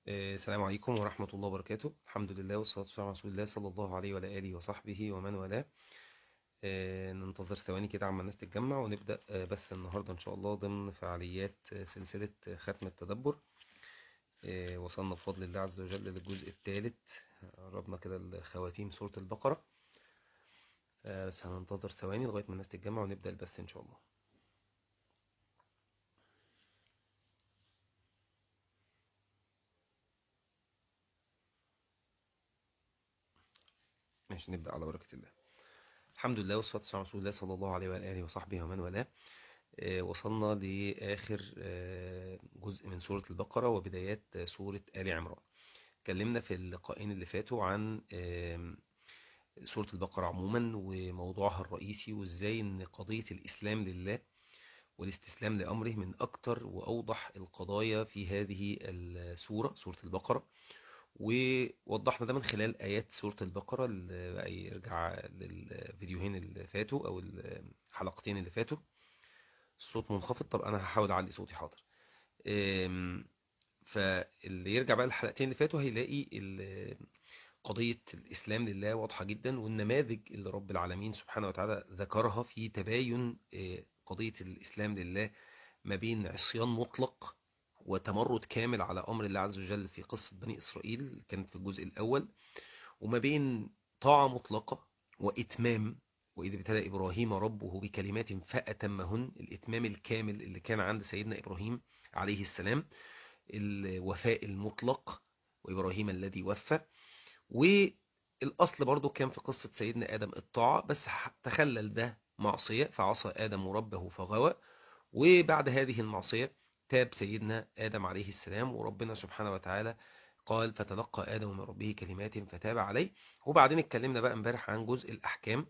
آه، السلام عليكم ورحمة الله وبركاته الحمد لله والصلاة والسلام على رسول الله صلى الله عليه وعلى آله وصحبه ومن والاه آه، ننتظر ثواني كده عما الناس تتجمع ونبدأ آه، بث النهاردة إن شاء الله ضمن فعاليات آه، سلسلة آه، ختم التدبر آه، وصلنا بفضل الله عز وجل للجزء الثالث قربنا كده لخواتيم سورة البقرة آه، بس هننتظر ثواني لغاية ما الناس تتجمع ونبدأ البث إن شاء الله ماشي نبدأ على بركة الله الحمد لله والصلاة والسلام على رسول الله صلى الله عليه وعلى آله وصحبه ومن والاه آه، وصلنا لآخر آه، جزء من سورة البقرة وبدايات آه، سورة آل عمران اتكلمنا في اللقاءين اللي فاتوا عن آم، سورة البقرة عموما وموضوعها الرئيسي وازاي ان قضية الإسلام لله والاستسلام لأمره من أكتر وأوضح القضايا في هذه السورة سورة البقرة ووضحنا ده من خلال آيات سورة البقرة اللي بقى يرجع للفيديوهين اللي فاتوا أو الحلقتين اللي فاتوا الصوت منخفض طب أنا هحاول أعلي صوتي حاضر أم، فاللي يرجع بقى للحلقتين اللي فاتوا هيلاقي ال- قضية الإسلام لله واضحة جدا والنماذج اللي رب العالمين سبحانه وتعالى ذكرها في تباين آه، قضية الإسلام لله ما بين عصيان مطلق وتمرد كامل على أمر الله عز وجل في قصة بني إسرائيل اللي كانت في الجزء الأول وما بين طاعة مطلقة وإتمام وإذ ابتلى إبراهيم ربه بكلمات فأتمهن الإتمام الكامل اللي كان عند سيدنا إبراهيم عليه السلام الوفاء المطلق وإبراهيم الذي وفى والأصل برضو كان في قصة سيدنا آدم الطاعة بس ح- تخلل ده معصية فعصى آدم ربه فغوى وبعد هذه المعصية تاب سيدنا آدم عليه السلام وربنا سبحانه وتعالى قال فتلقى آدم من ربه كلمات فتاب عليه وبعدين اتكلمنا بقى امبارح عن جزء الأحكام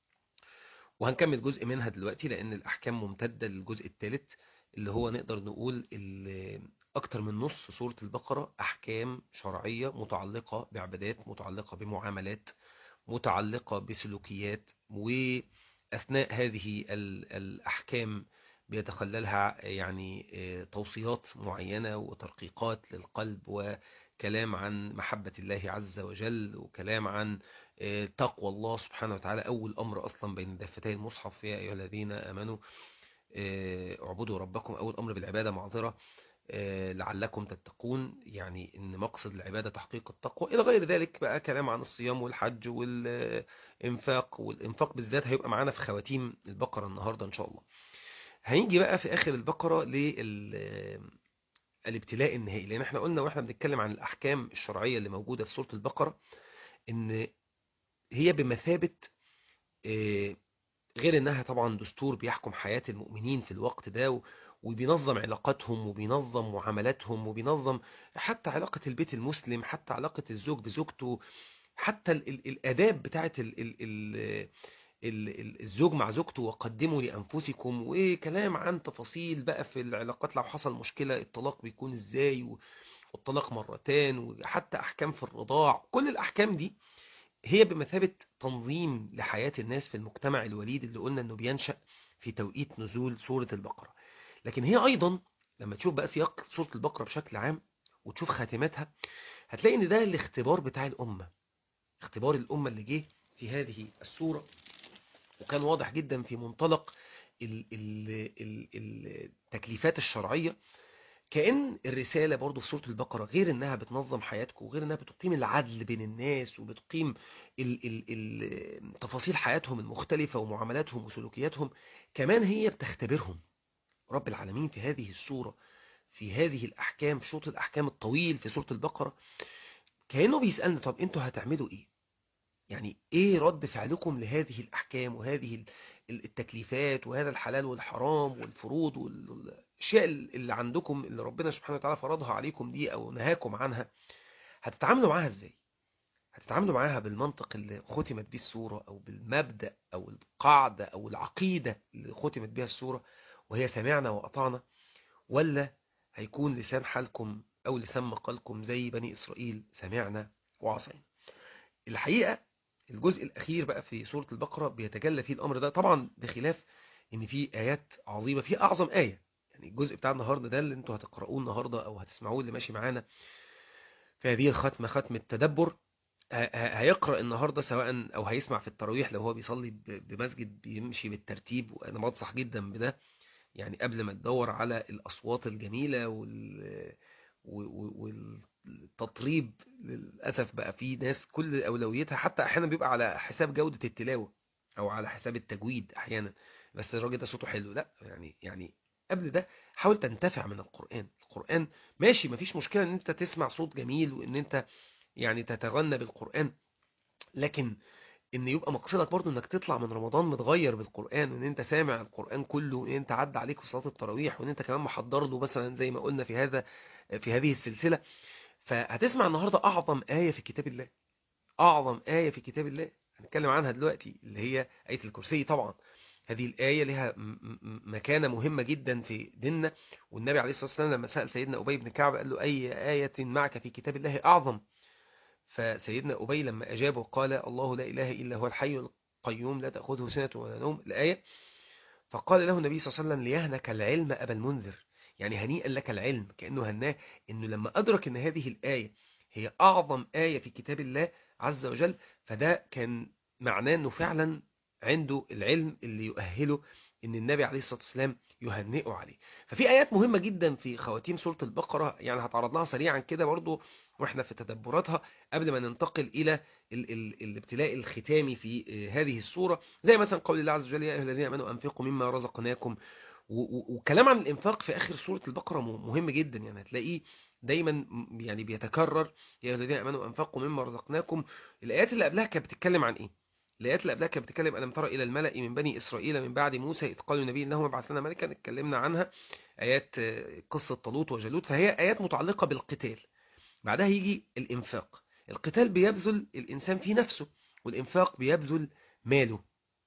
وهنكمل جزء منها دلوقتي لأن الأحكام ممتدة للجزء الثالث اللي هو نقدر نقول ال- أكتر من نص سورة البقرة أحكام شرعية متعلقة بعبادات متعلقة بمعاملات متعلقة بسلوكيات وأثناء هذه ال- الأحكام بيتخللها يعني آه، توصيات معينة وترقيقات للقلب وكلام عن محبة الله عز وجل وكلام عن آه، تقوى الله سبحانه وتعالى أول أمر أصلا بين دفتي المصحف يا أيها الذين آمنوا آه، اعبدوا ربكم أول أمر بالعبادة معذرة آه، لعلكم تتقون يعني ان مقصد العبادة تحقيق التقوى الى غير ذلك بقى كلام عن الصيام والحج والانفاق والانفاق بالذات هيبقى معانا في خواتيم البقرة النهاردة ان شاء الله هنيجي بقى في اخر البقرة للابتلاء النهائي لان احنا قلنا واحنا بنتكلم عن الاحكام الشرعية اللي موجودة في سورة البقرة ان هي بمثابة آه، غير انها طبعا دستور بيحكم حياة المؤمنين في الوقت ده و- وبينظم علاقاتهم وبينظم معاملاتهم وبينظم حتى علاقة البيت المسلم حتى علاقة الزوج بزوجته حتى ال ال الآداب بتاعت ال ال ال ال ال الزوج مع زوجته وقدموا لأنفسكم وكلام عن تفاصيل بقى في العلاقات لو حصل مشكلة الطلاق بيكون ازاي و- والطلاق مرتين وحتى أحكام في الرضاع كل الأحكام دي هي بمثابة تنظيم لحياة الناس في المجتمع الوليد اللي قلنا انه بينشأ في توقيت نزول سورة البقرة لكن هي ايضا لما تشوف بقى سياق سورة البقرة بشكل عام وتشوف خاتمتها هتلاقي ان ده الاختبار بتاع الامة اختبار الامة اللي جه في هذه السورة وكان واضح جدا في منطلق ال- ال- ال- التكليفات الشرعية كأن الرسالة برضو في سورة البقرة غير انها بتنظم حياتكم وغير انها بتقيم العدل بين الناس وبتقيم ال ال ال تفاصيل حياتهم المختلفة ومعاملاتهم وسلوكياتهم كمان هي بتختبرهم رب العالمين في هذه السورة في هذه الأحكام في شوط الأحكام الطويل في سورة البقرة كأنه بيسألنا طب انتوا هتعملوا ايه يعني ايه رد فعلكم لهذه الأحكام وهذه ال- ال- التكليفات وهذا الحلال والحرام والفروض والأشياء اللي عندكم اللي ربنا سبحانه وتعالى فرضها عليكم دي أو نهاكم عنها هتتعاملوا معاها ازاي هتتعاملوا معاها بالمنطق اللي ختمت بيه السورة أو بالمبدأ أو القاعدة أو العقيدة اللي ختمت بها السورة وهي سمعنا وأطعنا ولا هيكون لسان حالكم أو لسان مقالكم زي بني إسرائيل سمعنا وعصينا الحقيقة الجزء الأخير بقى في سورة البقرة بيتجلى فيه الأمر ده طبعا بخلاف إن في آيات عظيمة في أعظم آية يعني الجزء بتاع النهاردة ده اللي انتوا هتقرؤوه النهاردة أو هتسمعوه اللي ماشي معانا في هذه الختمة ختم التدبر هيقرأ النهاردة سواء أو هيسمع في التراويح لو هو بيصلي بمسجد بيمشي بالترتيب وأنا بنصح جدا بده يعني قبل ما تدور على الأصوات الجميلة وال والتطريب للأسف بقى في ناس كل أولويتها حتى أحيانا بيبقى على حساب جودة التلاوة أو على حساب التجويد أحيانا بس الراجل ده صوته حلو لا يعني يعني قبل ده حاول تنتفع من القرآن القرآن ماشي مفيش مشكلة ان انت تسمع صوت جميل وان انت يعني تتغنى بالقرآن لكن ان يبقى مقصدك برضو انك تطلع من رمضان متغير بالقرآن وان انت سامع القرآن كله وان انت عدى عليك في صلاة التراويح وان انت كمان محضر له مثلا زي ما قلنا في هذا في هذه السلسلة فهتسمع النهاردة اعظم آية في كتاب الله اعظم آية في كتاب الله هنتكلم عنها دلوقتي اللي هي آية الكرسي طبعا هذه الآية لها مكانة مهمة جدا في ديننا والنبي عليه الصلاة والسلام لما سأل سيدنا أبي بن كعب قال له أي آية معك في كتاب الله أعظم فسيدنا أبي لما أجابه قال الله لا إله إلا هو الحي القيوم لا تأخذه سنة ولا نوم الآية فقال له النبي صلى الله عليه وسلم ليهنك العلم أبا المنذر يعني هنيئا لك العلم كأنه هناه أنه لما أدرك أن هذه الآية هي أعظم آية في كتاب الله عز وجل فده كان معناه أنه فعلا عنده العلم اللي يؤهله ان النبي عليه الصلاة والسلام يهنئه عليه ففي آيات مهمة جدا في خواتيم سورة البقرة يعني هتعرض لها سريعا كده برضو واحنا في تدبراتها قبل ما ننتقل إلى ال ال الابتلاء الختامي في هذه السورة زي مثلا قول الله عز وجل يا أيها الذين آمنوا أنفقوا مما رزقناكم وكلام عن الإنفاق في آخر سورة البقرة مهم جدا يعني هتلاقيه دايما يعني بيتكرر يا أيها الذين آمنوا أنفقوا مما رزقناكم الآيات اللي قبلها كانت بتتكلم عن إيه الآيات اللي قبلها كانت بتتكلم ألم ترى إلى الملأ من بني إسرائيل من بعد موسى إذ قالوا النبي لهم ابعث لنا ملكا اتكلمنا عنها آيات قصة طالوت وجالوت فهي آيات متعلقة بالقتال بعدها يجي الإنفاق القتال بيبذل الإنسان في نفسه والإنفاق بيبذل ماله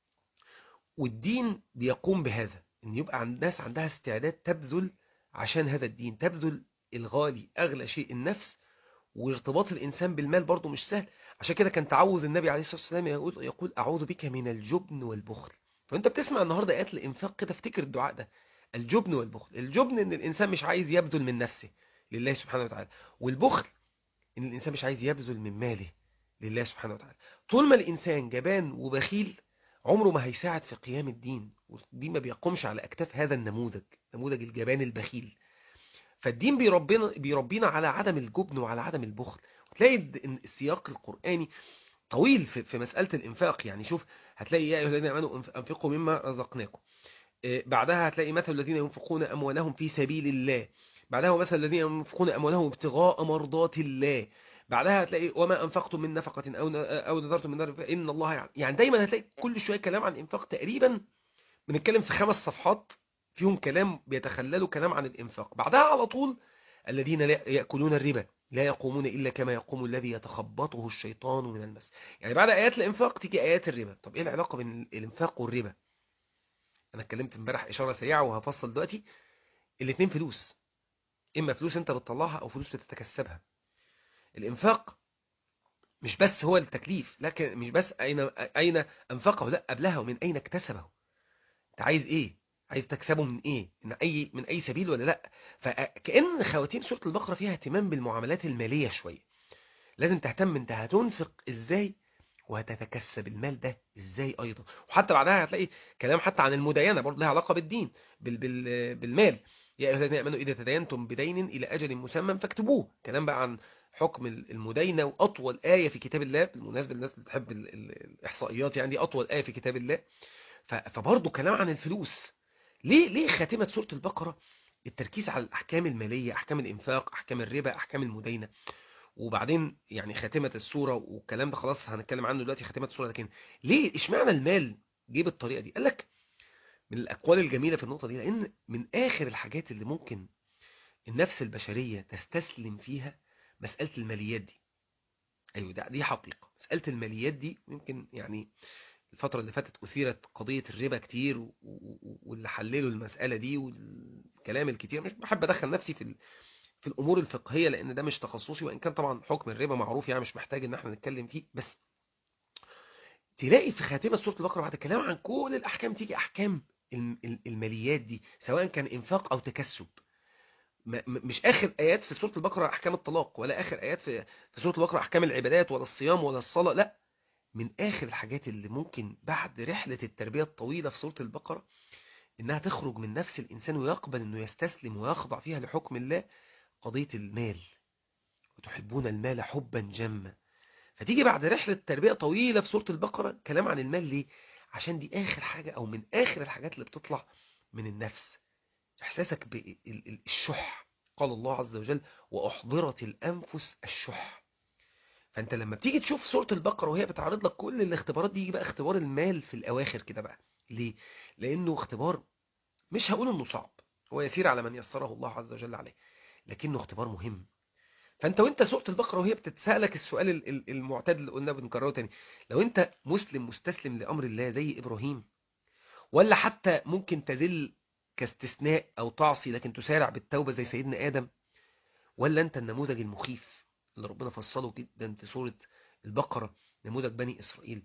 والدين بيقوم بهذا إن يبقى الناس عندها استعداد تبذل عشان هذا الدين تبذل الغالي أغلى شيء النفس وارتباط الإنسان بالمال برضه مش سهل عشان كده كان تعوذ النبي عليه الصلاة والسلام يقول, يقول أعوذ بك من الجبن والبخل فأنت بتسمع النهاردة آيات الإنفاق كده افتكر الدعاء ده الجبن والبخل الجبن إن الإنسان مش عايز يبذل من نفسه لله سبحانه وتعالى والبخل إن الإنسان مش عايز يبذل من ماله لله سبحانه وتعالى طول ما الإنسان جبان وبخيل عمره ما هيساعد في قيام الدين والدين ما بيقومش على أكتاف هذا النموذج نموذج الجبان البخيل فالدين بيربينا بيربينا على عدم الجبن وعلى عدم البخل وتلاقي السياق القرآني طويل في, في مسألة الإنفاق يعني شوف هتلاقي يا أيها الذين آمنوا أنفقوا مما رزقناكم بعدها هتلاقي مثل الذين ينفقون أموالهم في سبيل الله بعدها مثل الذين ينفقون أموالهم ابتغاء مرضات الله بعدها هتلاقي وما أنفقتم من نفقة أو أو نذرتم من نذر فإن الله يعني, يعني دايما هتلاقي كل شوية كلام عن الإنفاق تقريبا بنتكلم في خمس صفحات فيهم كلام بيتخللوا كلام عن الإنفاق بعدها على طول الذين لا يأكلون الربا لا يقومون إلا كما يقوم الذي يتخبطه الشيطان من المس يعني بعد آيات الإنفاق تيجي آيات الربا طب إيه العلاقة بين الإنفاق والربا أنا اتكلمت امبارح إشارة سريعة وهفصل دلوقتي الاثنين فلوس إما فلوس أنت بتطلعها أو فلوس بتتكسبها الإنفاق مش بس هو التكليف لكن مش بس أين أين أنفقه لا قبلها ومن أين اكتسبه أنت عايز إيه عايز تكسبه من ايه من اي من اي سبيل ولا لا فكأن خواتيم سورة البقرة فيها اهتمام بالمعاملات المالية شوية لازم تهتم انت هتنفق ازاي وهتتكسب المال ده ازاي ايضا وحتى بعدها هتلاقي كلام حتى عن المداينة برضه لها علاقة بالدين بال بال بالمال يا ايها الذين امنوا اذا تداينتم بدين الى اجل مسمى فاكتبوه كلام بقى عن حكم المداينة واطول آية في كتاب الله بالمناسبة الناس اللي بتحب الاحصائيات يعني دي اطول آية في كتاب الله فبرضه كلام عن الفلوس ليه ليه خاتمة سورة البقرة التركيز على الأحكام المالية أحكام الإنفاق أحكام الربا أحكام المدينة وبعدين يعني خاتمة السورة والكلام ده خلاص هنتكلم عنه دلوقتي خاتمة السورة لكن ليه اشمعنى المال جه بالطريقة دي قال لك من الأقوال الجميلة في النقطة دي لأن من آخر الحاجات اللي ممكن النفس البشرية تستسلم فيها مسألة الماليات دي أيوة ده دي حقيقة مسألة الماليات دي يمكن يعني الفترة اللي فاتت أثيرت قضية الربا كتير واللي حللوا المسألة دي والكلام الكتير مش بحب أدخل نفسي في في الأمور الفقهية لأن ده مش تخصصي وإن كان طبعا حكم الربا معروف يعني مش محتاج إن احنا نتكلم فيه بس تلاقي في خاتمة سورة البقرة بعد الكلام عن كل الأحكام تيجي أحكام الماليات دي سواء كان إنفاق أو تكسب ما م- مش اخر ايات في سوره البقره احكام الطلاق ولا اخر ايات في في سوره البقره احكام العبادات ولا الصيام ولا الصلاه لا من اخر الحاجات اللي ممكن بعد رحله التربيه الطويله في سوره البقره انها تخرج من نفس الانسان ويقبل انه يستسلم ويخضع فيها لحكم الله قضيه المال وتحبون المال حبا جما فتيجي بعد رحله تربيه طويله في سوره البقره كلام عن المال ليه عشان دي اخر حاجه او من اخر الحاجات اللي بتطلع من النفس احساسك بالشح قال الله عز وجل واحضرت الانفس الشح فانت لما بتيجي تشوف سوره البقره وهي بتعرض لك كل الاختبارات دي يجي بقى اختبار المال في الاواخر كده بقى ليه لانه اختبار مش هقول انه صعب هو يسير على من يسره الله عز وجل عليه لكنه اختبار مهم فانت وانت سوره البقره وهي بتتسالك السؤال ال- ال- المعتاد اللي قلنا بنكرره تاني لو انت مسلم مستسلم لامر الله زي ابراهيم ولا حتى ممكن تذل كاستثناء او تعصي لكن تسارع بالتوبه زي سيدنا ادم ولا انت النموذج المخيف اللي ربنا فصله جدا في سوره البقره نموذج بني اسرائيل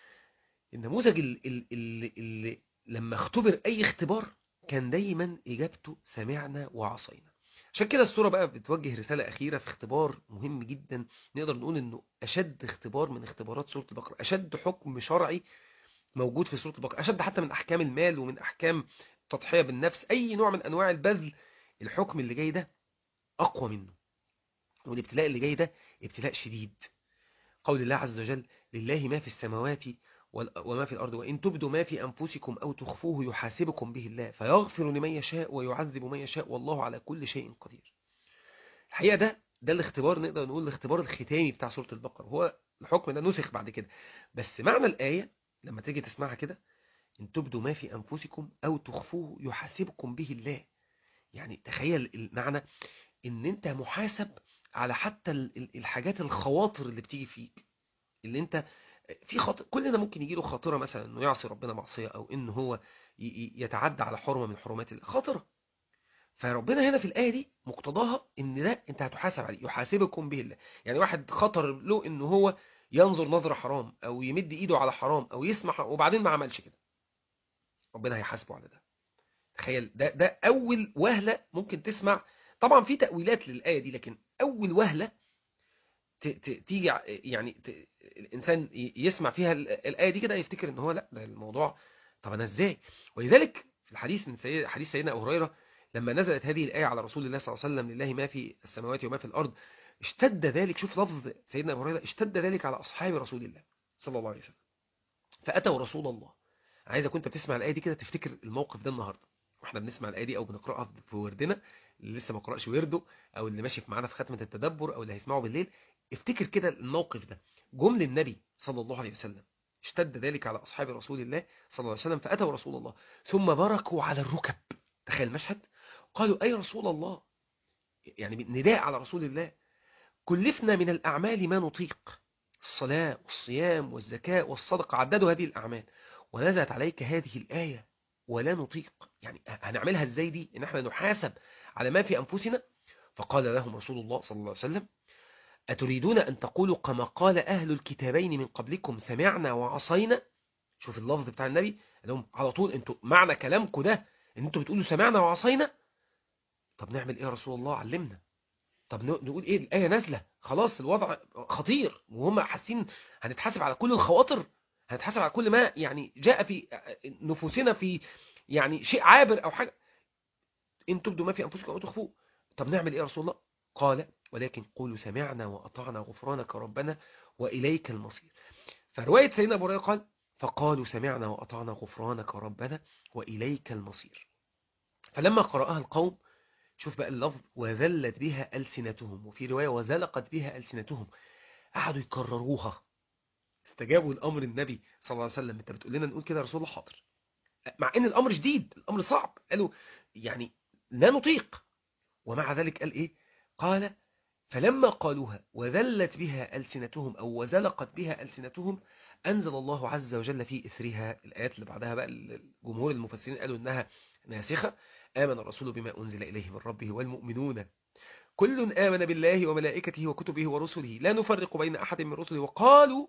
النموذج اللي, اللي, اللي لما اختبر اي اختبار كان دايما اجابته سمعنا وعصينا عشان كده السوره بقى بتوجه رساله اخيره في اختبار مهم جدا نقدر نقول انه اشد اختبار من اختبارات سوره البقره اشد حكم شرعي موجود في سوره البقره اشد حتى من احكام المال ومن احكام التضحيه بالنفس اي نوع من انواع البذل الحكم اللي جاي ده اقوى منه والابتلاء اللي جاي ده ابتلاء شديد قول الله عز وجل لله ما في السماوات وال- وما في الأرض وإن تبدوا ما في أنفسكم أو تخفوه يحاسبكم به الله فيغفر لمن يشاء ويعذب من يشاء والله على كل شيء قدير الحقيقة ده ده الاختبار نقدر نقول الاختبار الختامي بتاع سورة البقرة هو الحكم ده نسخ بعد كده بس معنى الآية لما تيجي تسمعها كده إن تبدوا ما في أنفسكم أو تخفوه يحاسبكم به الله يعني تخيل المعنى إن أنت محاسب على حتى ال- ال- الحاجات الخواطر اللي بتيجي فيك اللي انت في خاطر كلنا ممكن يجيله خاطره مثلا انه يعصي ربنا معصيه او انه هو ي- ي- يتعدى على حرمه من حرمات الله خاطره فربنا هنا في الايه دي مقتضاها ان ده انت هتحاسب عليه يحاسبكم به الله يعني واحد خطر له انه هو ينظر نظره حرام او يمد ايده على حرام او يسمع وبعدين ما عملش كده ربنا هيحاسبه على ده تخيل ده ده اول وهله ممكن تسمع طبعا في تاويلات للايه دي لكن اول وهله ت- ت- تيجي ع- يعني ت- الانسان ي- يسمع فيها ال- الايه دي كده يفتكر ان هو لا ده الموضوع طب انا ازاي ولذلك في الحديث من سيد حديث سيدنا ابو هريره لما نزلت هذه الايه على رسول الله صلى الله عليه وسلم لله ما في السماوات وما في الارض اشتد ذلك شوف لفظ سيدنا ابو هريره اشتد ذلك على اصحاب رسول الله صلى الله عليه وسلم فاتوا رسول الله عايزك وانت بتسمع الايه دي كده تفتكر الموقف ده النهارده واحنا بنسمع الايه دي او بنقراها في وردنا اللي لسه ما قراش ورده او اللي ماشي معانا في ختمه التدبر او اللي هيسمعه بالليل افتكر كده الموقف ده جم للنبي صلى الله عليه وسلم اشتد ذلك على أصحاب رسول الله صلى الله عليه وسلم فأتوا رسول الله ثم بركوا على الركب تخيل المشهد قالوا أي رسول الله يعني نداء على رسول الله كلفنا من الأعمال ما نطيق الصلاة والصيام والزكاة والصدقة عددوا هذه الأعمال ونزلت عليك هذه الآية ولا نطيق يعني هنعملها ازاي دي ان احنا نحاسب على ما في أنفسنا فقال لهم رسول الله صلى الله عليه وسلم أتريدون أن تقولوا كما قال أهل الكتابين من قبلكم سمعنا وعصينا شوف اللفظ بتاع النبي قال لهم على طول انتوا معنى كلامكم ده ان انتوا بتقولوا سمعنا وعصينا طب نعمل ايه يا رسول الله علمنا طب نقول ايه الآية نازلة خلاص الوضع خطير وهم حاسين هنتحاسب على كل الخواطر هنتحاسب على كل ما يعني جاء في نفوسنا في يعني شيء عابر او حاجة ان تبدوا ما في انفسكم او تخفوه طب نعمل ايه يا رسول الله قال ولكن قولوا سمعنا وأطعنا غفرانك ربنا وإليك المصير فرواية سيدنا أبو هريرة قال فقالوا سمعنا وأطعنا غفرانك ربنا وإليك المصير فلما قرأها القوم شوف بقى اللفظ وذلت بها ألسنتهم وفي رواية وزلقت بها ألسنتهم قعدوا يكرروها استجابوا لأمر النبي صلى الله عليه وسلم انت بتقول لنا نقول كده يا رسول الله حاضر مع ان الأمر شديد الأمر صعب قالوا يعني لا نطيق ومع ذلك قال ايه قال فلما قالوها وذلت بها ألسنتهم أو وزلقت بها ألسنتهم أنزل الله عز وجل في إثرها الآيات اللي بعدها بقى الجمهور المفسرين قالوا إنها ناسخة آمن الرسول بما أنزل إليه من ربه والمؤمنون كل آمن بالله وملائكته وكتبه ورسله لا نفرق بين أحد من رسله وقالوا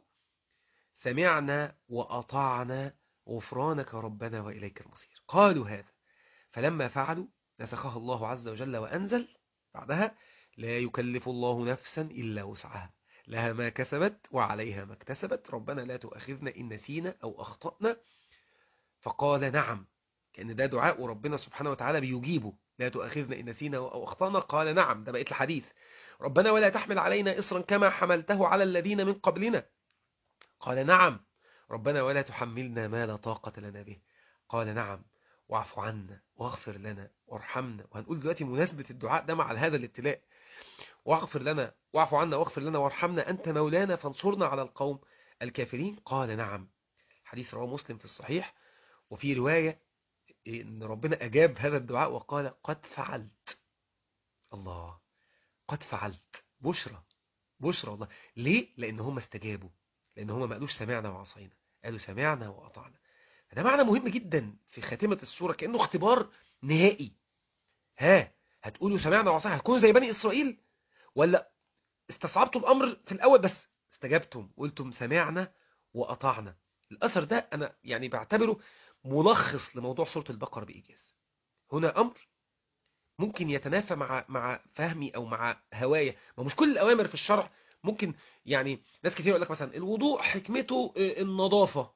سمعنا وأطعنا غفرانك ربنا وإليك المصير قالوا هذا فلما فعلوا نسخها الله عز وجل وأنزل بعدها لا يكلف الله نفسا إلا وسعها لها ما كسبت وعليها ما اكتسبت ربنا لا تؤاخذنا إن نسينا أو أخطأنا فقال نعم كأن ده دعاء وربنا سبحانه وتعالى بيجيبه لا تؤاخذنا إن نسينا أو أخطأنا قال نعم ده بقيت الحديث ربنا ولا تحمل علينا إصرا كما حملته على الذين من قبلنا قال نعم ربنا ولا تحملنا ما لا طاقة لنا به قال نعم واعف عنا واغفر لنا وارحمنا وهنقول دلوقتي مناسبة الدعاء ده مع هذا الابتلاء واغفر لنا واعف عنا واغفر لنا وارحمنا أنت مولانا فانصرنا على القوم الكافرين قال نعم حديث رواه مسلم في الصحيح وفي رواية إن ربنا أجاب هذا الدعاء وقال قد فعلت الله قد فعلت بشرى بشرى الله ليه؟ لأن هم استجابوا لأن هم ما قالوش سمعنا وعصينا قالوا سمعنا وأطعنا ده معنى مهم جدا في خاتمة السورة كأنه اختبار نهائي ها هتقولوا سمعنا وعصينا هتكونوا زي بني إسرائيل ولا استصعبتوا الأمر في الأول بس استجبتم قلتم سمعنا وأطعنا الأثر ده أنا يعني بعتبره ملخص لموضوع سورة البقرة بإيجاز هنا أمر ممكن يتنافى مع مع فهمي أو مع هواية ما مش كل الأوامر في الشرع ممكن يعني ناس كتير يقول لك مثلا الوضوء حكمته النظافة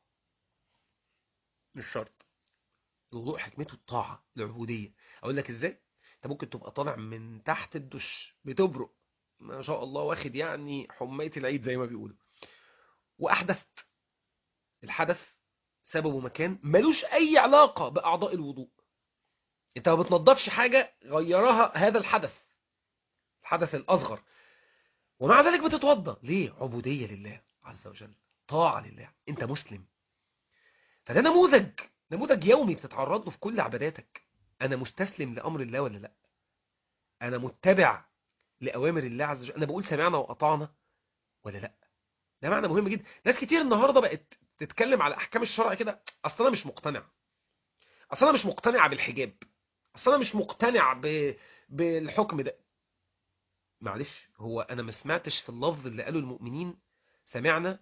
مش شرط الوضوء حكمته الطاعة العبودية أقول لك إزاي أنت ممكن تبقى طالع من تحت الدش بتبرق ما شاء الله واخد يعني حماية العيد زي ما بيقولوا وأحدثت الحدث سببه مكان ملوش أي علاقة بأعضاء الوضوء أنت ما بتنضفش حاجة غيرها هذا الحدث الحدث الأصغر ومع ذلك بتتوضى ليه عبودية لله عز وجل طاعة لله أنت مسلم فده نموذج نموذج يومي بتتعرض له في كل عباداتك أنا مستسلم لأمر الله ولا لا أنا متبع لأوامر الله عز وجل أنا بقول سمعنا وأطعنا ولا لا ده معنى مهم جدا ناس كتير النهاردة بقت تتكلم على أحكام الشرع كده أصلا أنا مش مقتنع أصلا أنا مش مقتنع بالحجاب أصلا أنا مش مقتنع ب... بالحكم ده معلش هو أنا ما سمعتش في اللفظ اللي قاله المؤمنين سمعنا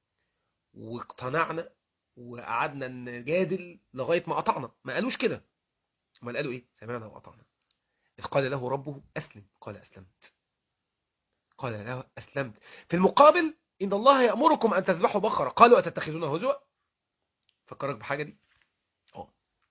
واقتنعنا وقعدنا نجادل لغاية ما قطعنا ما قالوش كده ما قالوا إيه سمعنا وقطعنا إذ قال له ربه أسلم قال أسلمت قال له أسلمت في المقابل إن الله يأمركم أن تذبحوا بقرة قالوا أتتخذون هزوا فكرك بحاجة دي اه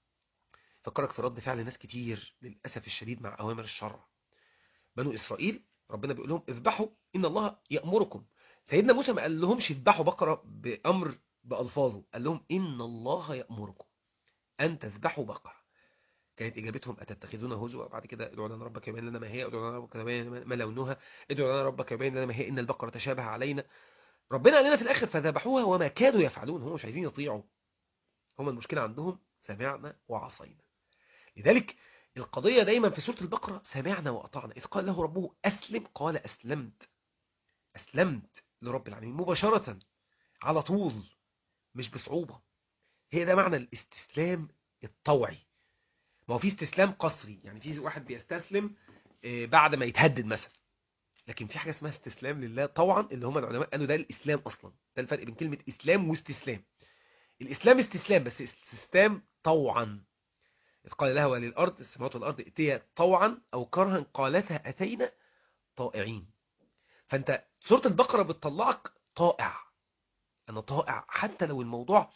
فكرك في رد فعل ناس كتير للأسف الشديد مع أوامر الشرع بنو إسرائيل ربنا بيقول لهم اذبحوا إن الله يأمركم سيدنا موسى ما قال لهمش اذبحوا بقرة بأمر بألفاظه قال لهم إن الله يأمركم أن تذبحوا بقرة كانت إجابتهم أتتخذون هزوا بعد كده ادعوا لنا ربك يبين لنا ما هي ادعوا لنا ربك يبين ما لونها ادعوا لنا ربك يبين لنا ما هي إن البقرة تشابه علينا ربنا قال لنا في الآخر فذبحوها وما كادوا يفعلون هم مش عايزين يطيعوا هم المشكلة عندهم سمعنا وعصينا لذلك القضية دايما في سورة البقرة سمعنا وأطعنا إذ قال له ربه أسلم قال أسلمت أسلمت لرب العالمين مباشرة على طول مش بصعوبة هي ده معنى الاستسلام الطوعي ما هو في استسلام قصري يعني في واحد بيستسلم بعد ما يتهدد مثلا لكن في حاجة اسمها استسلام لله طوعا اللي هم العلماء قالوا ده الإسلام أصلا ده الفرق بين كلمة إسلام واستسلام الإسلام استسلام بس استسلام طوعا إذ قال لها وللأرض السماوات والأرض ائتيا طوعا أو كرها قالتها أتينا طائعين فأنت سورة البقرة بتطلعك طائع أنا طائع حتى لو الموضوع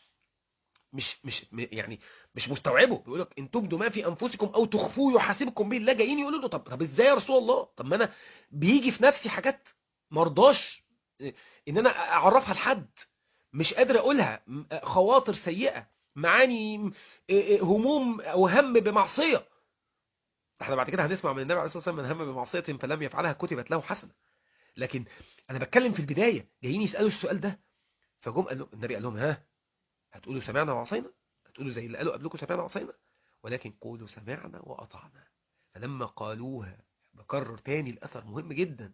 مش مش يعني مش مستوعبه بيقول لك ان تبدوا ما في انفسكم او تخفوه يحاسبكم به الله جايين يقولوا له طب طب ازاي يا رسول الله طب ما انا بيجي في نفسي حاجات مرضاش ان انا اعرفها لحد مش قادر اقولها خواطر سيئه معاني هموم او هم بمعصيه احنا بعد كده هنسمع من النبي عليه الصلاه والسلام من هم بمعصيه فلم يفعلها كتبت له حسنه لكن انا بتكلم في البدايه جايين يسالوا السؤال ده فجم قال له النبي قال لهم ها هتقولوا سمعنا وعصينا هتقولوا زي اللي قالوا قبلكم سمعنا وعصينا ولكن قولوا سمعنا وأطعنا فلما قالوها بكرر تاني الأثر مهم جدا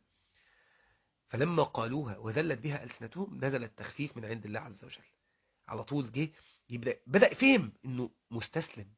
فلما قالوها وذلت بها ألسنتهم نزل التخفيف من عند الله عز وجل على طول جه يبدأ بدأ فهم انه مستسلم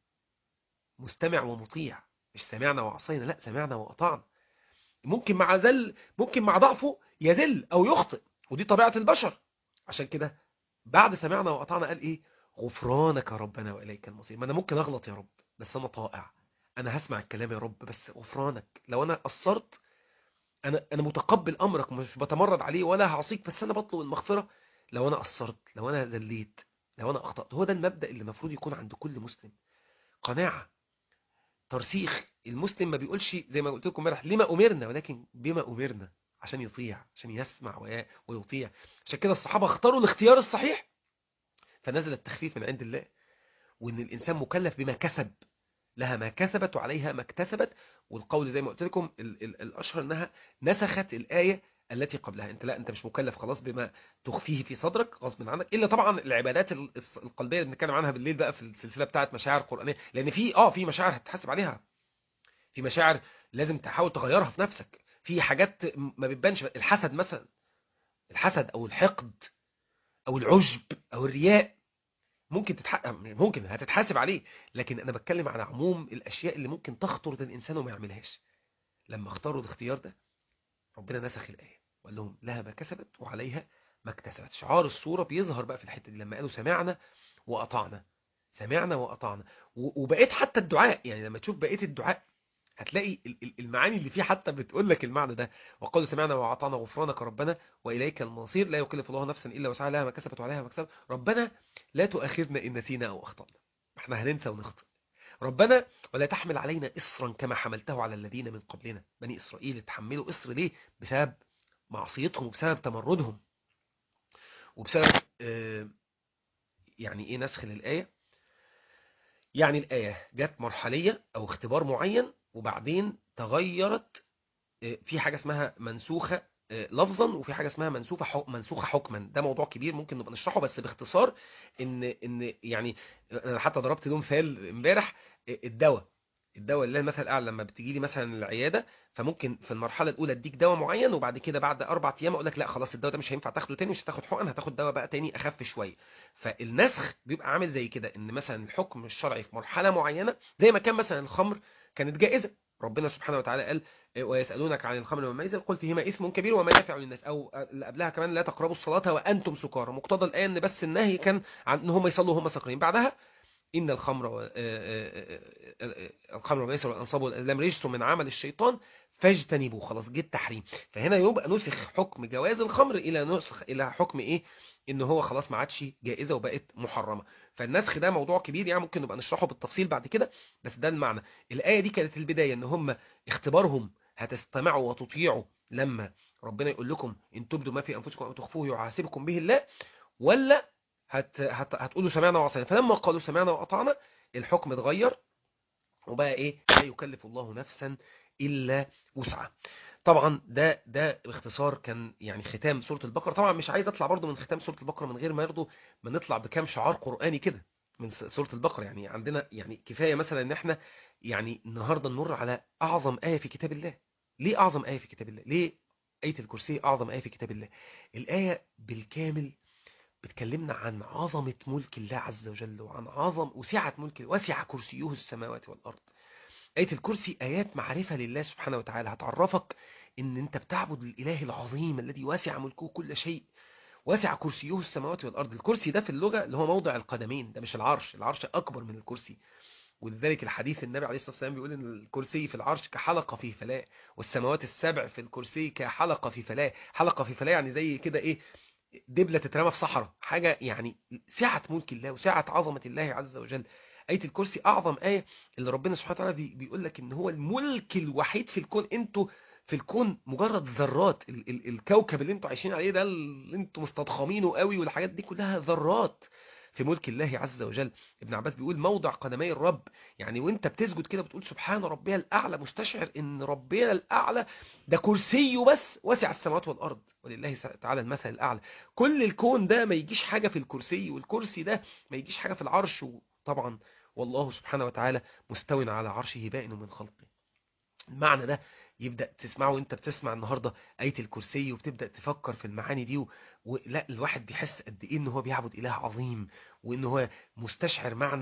مستمع ومطيع مش سمعنا وعصينا لا سمعنا وأطعنا ممكن مع ذل ممكن مع ضعفه يذل أو يخطئ ودي طبيعة البشر عشان كده بعد سمعنا وأطعنا قال إيه غفرانك ربنا وإليك المصير ما أنا ممكن أغلط يا رب بس أنا طائع انا هسمع الكلام يا رب بس غفرانك لو انا قصرت انا انا متقبل امرك مش بتمرد عليه ولا هعصيك بس انا بطلب المغفره لو انا قصرت لو انا ذليت لو انا اخطات هو ده المبدا اللي المفروض يكون عند كل مسلم قناعه ترسيخ المسلم ما بيقولش زي ما قلت لكم امبارح لما امرنا ولكن بما امرنا عشان يطيع عشان يسمع وي- ويطيع عشان كده الصحابه اختاروا الاختيار الصحيح فنزل التخفيف من عند الله وان الانسان مكلف بما كسب لها ما كسبت وعليها ما اكتسبت والقول زي ما قلت لكم ال- ال- الاشهر انها نسخت الايه التي قبلها انت لا انت مش مكلف خلاص بما تخفيه في صدرك غصب عنك الا طبعا العبادات ال- الص- القلبيه اللي بنتكلم عنها بالليل بقى في السلسله بتاعه مشاعر قرانيه لان في اه في مشاعر هتتحاسب عليها في مشاعر لازم تحاول تغيرها في نفسك في حاجات ما بتبانش الحسد مثلا الحسد او الحقد او العجب او الرياء ممكن تتحقق ممكن هتتحاسب عليه لكن انا بتكلم عن عموم الاشياء اللي ممكن تخطر للانسان وما يعملهاش لما اختاروا الاختيار ده ربنا نسخ الايه وقال لهم لها ما كسبت وعليها ما اكتسبت شعار الصوره بيظهر بقى في الحته دي لما قالوا سمعنا واطعنا سمعنا واطعنا و- وبقيت حتى الدعاء يعني لما تشوف بقيه الدعاء هتلاقي ال- ال- المعاني اللي فيه حتى بتقول لك المعنى ده وقالوا سمعنا واطعنا غفرانك ربنا واليك المصير لا يكلف الله نفسا الا وسعها لها ما كسبت وعليها ما كسبت ربنا لا تؤاخذنا ان نسينا او اخطانا احنا هننسى ونخطئ ربنا ولا تحمل علينا إصرا كما حملته على الذين من قبلنا بني إسرائيل اتحملوا إصر ليه بسبب معصيتهم وبسبب تمردهم وبسبب آه، يعني إيه نسخ للآية يعني الآية جت مرحلية أو اختبار معين وبعدين تغيرت آه، في حاجة اسمها منسوخة آه، لفظا وفي حاجة اسمها منسوخة حك- منسوخة حكما ده موضوع كبير ممكن نبقى نشرحه بس باختصار ان ان يعني انا حتى ضربت له مثال امبارح آه، الدواء الدواء اللي المثل الاعلى لما بتجي لي مثلا العياده فممكن في المرحله الاولى اديك دواء معين وبعد كده بعد اربع ايام اقول لك لا خلاص الدواء ده مش هينفع تاخده تاني مش هتاخد حقن هتاخد دواء بقى تاني اخف شويه فالنسخ بيبقى عامل زي كده ان مثلا الحكم الشرعي في مرحله معينه زي ما كان مثلا الخمر كانت جائزه ربنا سبحانه وتعالى قال إيه، ويسالونك عن الخمر والميسر قل فيهما اثم كبير ومنافع للناس او اللي قبلها كمان لا تقربوا الصلاه وانتم سكارى مقتضى الايه ان بس النهي كان عن ان هم يصلوا وهم سكرين بعدها إن الخمر و- آه، آه، آه، آه، الخمر والميسر والأنصاب والأزلام رجس من عمل الشيطان فاجتنبوه خلاص جه التحريم فهنا يبقى نسخ حكم جواز الخمر إلى نسخ إلى حكم إيه إن هو خلاص ما عادش جائزة وبقت محرمة فالنسخ ده موضوع كبير يعني ممكن نبقى نشرحه بالتفصيل بعد كده بس ده المعنى الآية دي كانت البداية إن هم اختبارهم هتستمعوا وتطيعوا لما ربنا يقول لكم إن تبدوا ما في أنفسكم أو تخفوه يحاسبكم به الله ولا هت هت هتقولوا سمعنا وعصينا فلما قالوا سمعنا وأطعنا الحكم اتغير وبقى ايه لا يكلف الله نفسا الا وسعها طبعا ده ده باختصار كان يعني ختام سوره البقره طبعا مش عايز اطلع برضو من ختام سوره البقره من غير ما برضو ما نطلع بكام شعار قراني كده من س- سوره البقره يعني عندنا يعني كفايه مثلا ان احنا يعني النهارده نمر على اعظم ايه في كتاب الله ليه اعظم ايه في كتاب الله ليه ايه الكرسي اعظم ايه في كتاب الله الايه بالكامل بتكلمنا عن عظمة ملك الله عز وجل وعن عظم وسعة ملك وسع كرسيه السماوات والأرض آية الكرسي آيات معرفة لله سبحانه وتعالى هتعرفك إن أنت بتعبد الإله العظيم الذي وسع ملكه كل شيء وسع كرسيه السماوات والأرض الكرسي ده في اللغة اللي هو موضع القدمين ده مش العرش العرش أكبر من الكرسي ولذلك الحديث النبي عليه الصلاة والسلام بيقول إن الكرسي في العرش كحلقة في فلاة والسماوات السبع في الكرسي كحلقة في فلاة حلقة في فلاة يعني زي كده إيه دبلة تترمى في صحراء حاجة يعني سعة ملك الله وسعة عظمة الله عز وجل آية الكرسي أعظم آية اللي ربنا سبحانه وتعالى بي- بيقول لك إن هو الملك الوحيد في الكون أنتوا في الكون مجرد ذرات ال ال الكوكب اللي انتوا عايشين عليه ده اللي انتوا مستضخمينه قوي والحاجات دي كلها ذرات في ملك الله عز وجل ابن عباس بيقول موضع قدمي الرب يعني وانت بتسجد كده بتقول سبحان ربي الأعلى مستشعر ان ربنا الأعلى ده كرسيه بس وسع السماوات والأرض ولله تعالى المثل الأعلى كل الكون ده ما يجيش حاجة في الكرسي والكرسي ده ما يجيش حاجة في العرش وطبعا والله سبحانه وتعالى مستو على عرشه بائن من خلقه المعنى ده يبدأ تسمعه وانت بتسمع النهاردة آية الكرسي وبتبدأ تفكر في المعاني دي و... ولا الواحد بيحس قد ايه ان هو بيعبد إله عظيم وان هو مستشعر معنى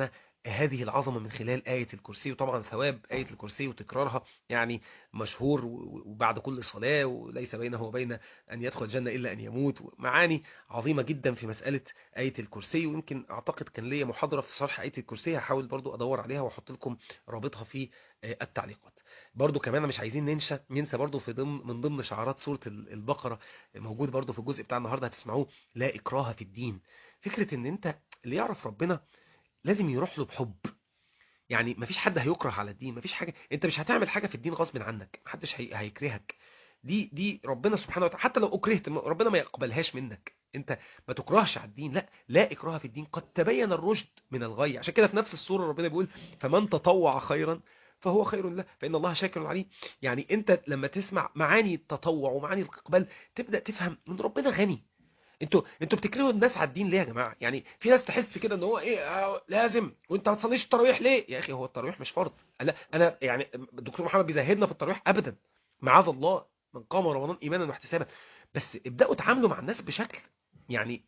هذه العظمة من خلال آية الكرسي وطبعا ثواب آية الكرسي وتكرارها يعني مشهور وبعد كل صلاة وليس بينه وبين أن يدخل الجنة إلا أن يموت معاني عظيمة جدا في مسألة آية الكرسي ويمكن أعتقد كان ليا محاضرة في شرح آية الكرسي هحاول برضو أدور عليها وأحط لكم رابطها في التعليقات برضو كمان مش عايزين ننسى ننسى برضو في ضمن من ضمن شعارات سورة البقرة موجود برضو في الجزء بتاع النهاردة هتسمعوه لا إكراه في الدين فكرة ان انت اللي يعرف ربنا لازم يروح له بحب يعني مفيش حد هيكره على الدين مفيش حاجة انت مش هتعمل حاجة في الدين غصب عنك محدش هي... هيكرهك دي دي ربنا سبحانه وتعالى حتى لو اكرهت ربنا ما يقبلهاش منك انت ما تكرهش على الدين لا لا اكراه في الدين قد تبين الرشد من الغي عشان كده في نفس السورة ربنا بيقول فمن تطوع خيرا فهو خير له فإن الله شاكر عليه يعني انت لما تسمع معاني التطوع ومعاني الاقبال تبدأ تفهم ان ربنا غني انتوا انتوا بتكرهوا الناس على الدين ليه يا جماعه يعني في ناس تحس كده ان هو ايه آه لازم وانت ما تصليش التراويح ليه يا اخي هو التراويح مش فرض لا انا يعني الدكتور محمد بيزهدنا في التراويح ابدا معاذ الله من قام رمضان ايمانا واحتسابا بس ابداوا تعاملوا مع الناس بشكل يعني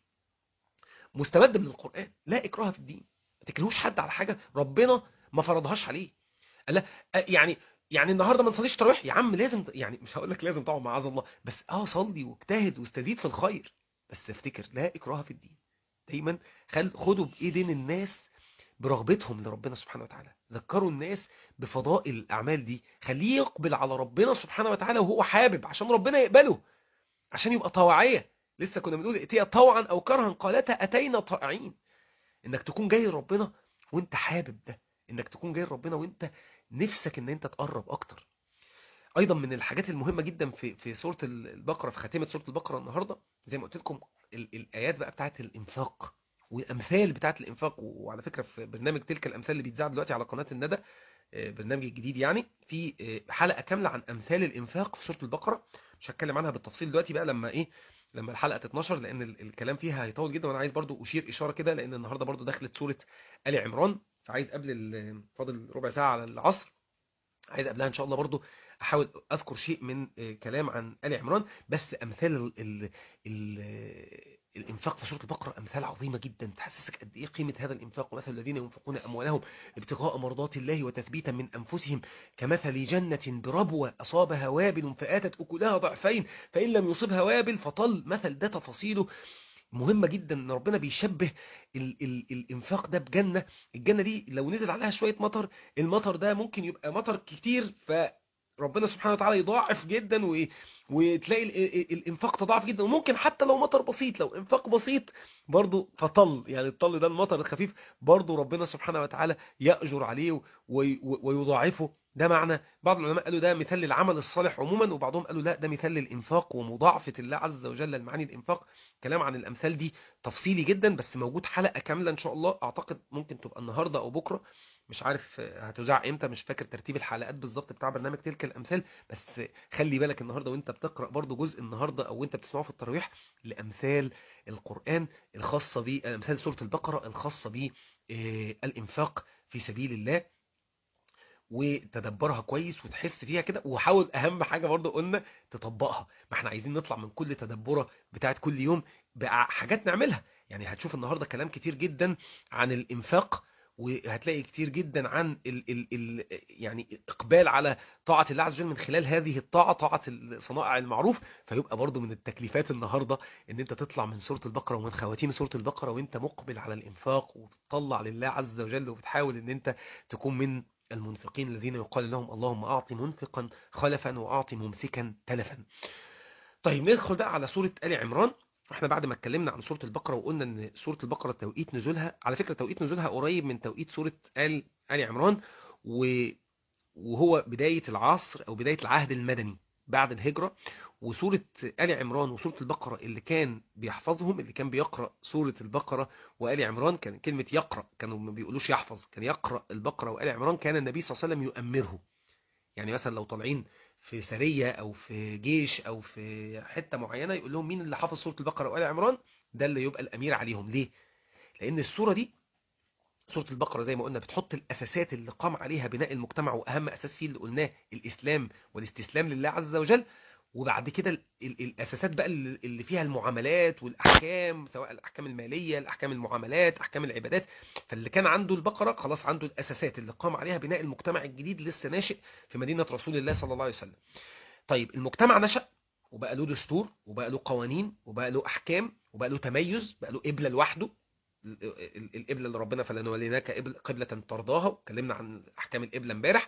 مستمد من القران لا اكراه في الدين ما تكرهوش حد على حاجه ربنا ما فرضهاش عليه لا يعني يعني النهارده ما نصليش تراويح يا عم لازم يعني مش هقول لك لازم طبعا معاذ الله بس اه صلي واجتهد واستزيد في الخير بس افتكر لا إكراه في الدين دايما خل خدوا بإيدين الناس برغبتهم لربنا سبحانه وتعالى ذكروا الناس بفضائل الأعمال دي خليه يقبل على ربنا سبحانه وتعالى وهو حابب عشان ربنا يقبله عشان يبقى طواعية لسه كنا بنقول ائتيا طوعا أو كرها قالتا أتينا طائعين إنك تكون جاي لربنا وانت حابب ده إنك تكون جاي لربنا وانت نفسك ان انت تقرب أكتر ايضا من الحاجات المهمه جدا في في سوره البقره في خاتمه سوره البقره النهارده زي ما قلت لكم الايات بقى بتاعه الانفاق والامثال بتاعه الانفاق وعلى فكره في برنامج تلك الامثال اللي بيتذاع دلوقتي على قناه الندى برنامج الجديد يعني في حلقه كامله عن امثال الانفاق في سوره البقره مش هتكلم عنها بالتفصيل دلوقتي بقى لما ايه لما الحلقه تتنشر لان الكلام فيها هيطول جدا وانا عايز برضو اشير اشاره كده لان النهارده برضو دخلت سوره ال عمران فعايز قبل فاضل ربع ساعه على العصر عايز قبلها ان شاء الله برضو احاول اذكر شيء من كلام عن ال عمران بس امثال ال ال ال الانفاق في سوره البقره امثال عظيمه جدا تحسسك قد ايه قيمه هذا الانفاق ومثل الذين ينفقون اموالهم ابتغاء مرضات الله وتثبيتا من انفسهم كمثل جنه بربوه اصابها وابل فاتت اكلها ضعفين فان لم يصبها وابل فطل مثل ده تفاصيله مهمة جدا ان ربنا بيشبه ال ال الانفاق ده بجنة الجنة دي لو نزل عليها شوية مطر المطر ده ممكن يبقى مطر كتير فربنا سبحانه وتعالى يضاعف جدا و... وتلاقي ال ال الانفاق تضاعف جدا وممكن حتى لو مطر بسيط لو انفاق بسيط برضو فطل يعني الطل ده المطر الخفيف برضو ربنا سبحانه وتعالى يأجر عليه وي... ويضاعفه ده معنى بعض العلماء قالوا ده مثال للعمل الصالح عموما وبعضهم قالوا لا ده مثال للإنفاق ومضاعفة الله عز وجل لمعاني الإنفاق كلام عن الأمثال دي تفصيلي جدا بس موجود حلقة كاملة إن شاء الله أعتقد ممكن تبقى النهاردة أو بكرة مش عارف هتذاع امتى مش فاكر ترتيب الحلقات بالظبط بتاع برنامج تلك الامثال بس خلي بالك النهارده وانت بتقرا برضو جزء النهارده او وانت بتسمعه في التراويح لامثال القران الخاصه بيه امثال سوره البقره الخاصه بالانفاق في سبيل الله وتدبرها كويس وتحس فيها كده وحاول اهم حاجه برضو قلنا تطبقها ما احنا عايزين نطلع من كل تدبره بتاعت كل يوم بقى حاجات نعملها يعني هتشوف النهارده كلام كتير جدا عن الانفاق وهتلاقي كتير جدا عن ال ال ال يعني اقبال على طاعه الله عز وجل من خلال هذه الطاعه طاعه صنائع المعروف فيبقى برضو من التكليفات النهارده ان انت تطلع من سوره البقره ومن خواتيم سوره البقره وانت مقبل على الانفاق وبتطلع لله عز وجل وبتحاول ان انت تكون من المنفقين الذين يقال لهم اللهم أعط منفقا خلفا وأعط ممسكا تلفا طيب ندخل بقى على سورة آل عمران احنا بعد ما اتكلمنا عن سورة البقرة وقلنا ان سورة البقرة توقيت نزولها على فكرة توقيت نزولها قريب من توقيت سورة آل, آل عمران وهو بداية العصر او بداية العهد المدني بعد الهجرة وسورة آل عمران وسورة البقرة اللي كان بيحفظهم اللي كان بيقرأ سورة البقرة وآل عمران كان كلمة يقرأ كانوا ما بيقولوش يحفظ كان يقرأ البقرة وآل عمران كان النبي صلى الله عليه وسلم يؤمره يعني مثلا لو طالعين في سرية أو في جيش أو في حتة معينة يقول لهم مين اللي حافظ سورة البقرة وآل عمران ده اللي يبقى الأمير عليهم ليه؟ لأن السورة دي سورة البقرة زي ما قلنا بتحط الأساسات اللي قام عليها بناء المجتمع وأهم أساس فيه اللي قلناه الإسلام والاستسلام لله عز وجل وبعد كده ال- ال- الاساسات بقى اللي اللي فيها المعاملات والاحكام سواء الاحكام الماليه الاحكام المعاملات احكام العبادات فاللي كان عنده البقره خلاص عنده الاساسات اللي قام عليها بناء المجتمع الجديد لسه ناشئ في مدينه رسول الله صلى الله عليه وسلم طيب المجتمع نشأ وبقى له دستور وبقى له قوانين وبقى له احكام وبقى له تميز بقى له قبله لوحده ال- ال- القبله اللي ربنا فلنوليناك قبل- قبله ترضاها واتكلمنا عن احكام القبله امبارح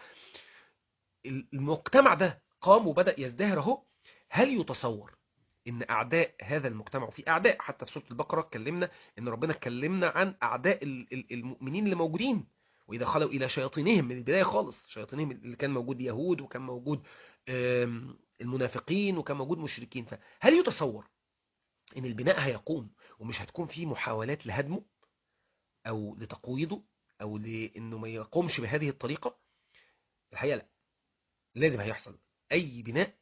المجتمع ده قام وبدأ يزدهر اهو هل يتصور ان اعداء هذا المجتمع وفي اعداء حتى في سوره البقره اتكلمنا ان ربنا اتكلمنا عن اعداء ال- ال- المؤمنين اللي موجودين واذا خلوا الى شياطينهم من البدايه خالص شياطينهم اللي كان موجود يهود وكان موجود آم، المنافقين وكان موجود مشركين فهل يتصور ان البناء هيقوم ومش هتكون فيه محاولات لهدمه او لتقويضه او لانه ما يقومش بهذه الطريقه الحقيقه لا لازم هيحصل اي بناء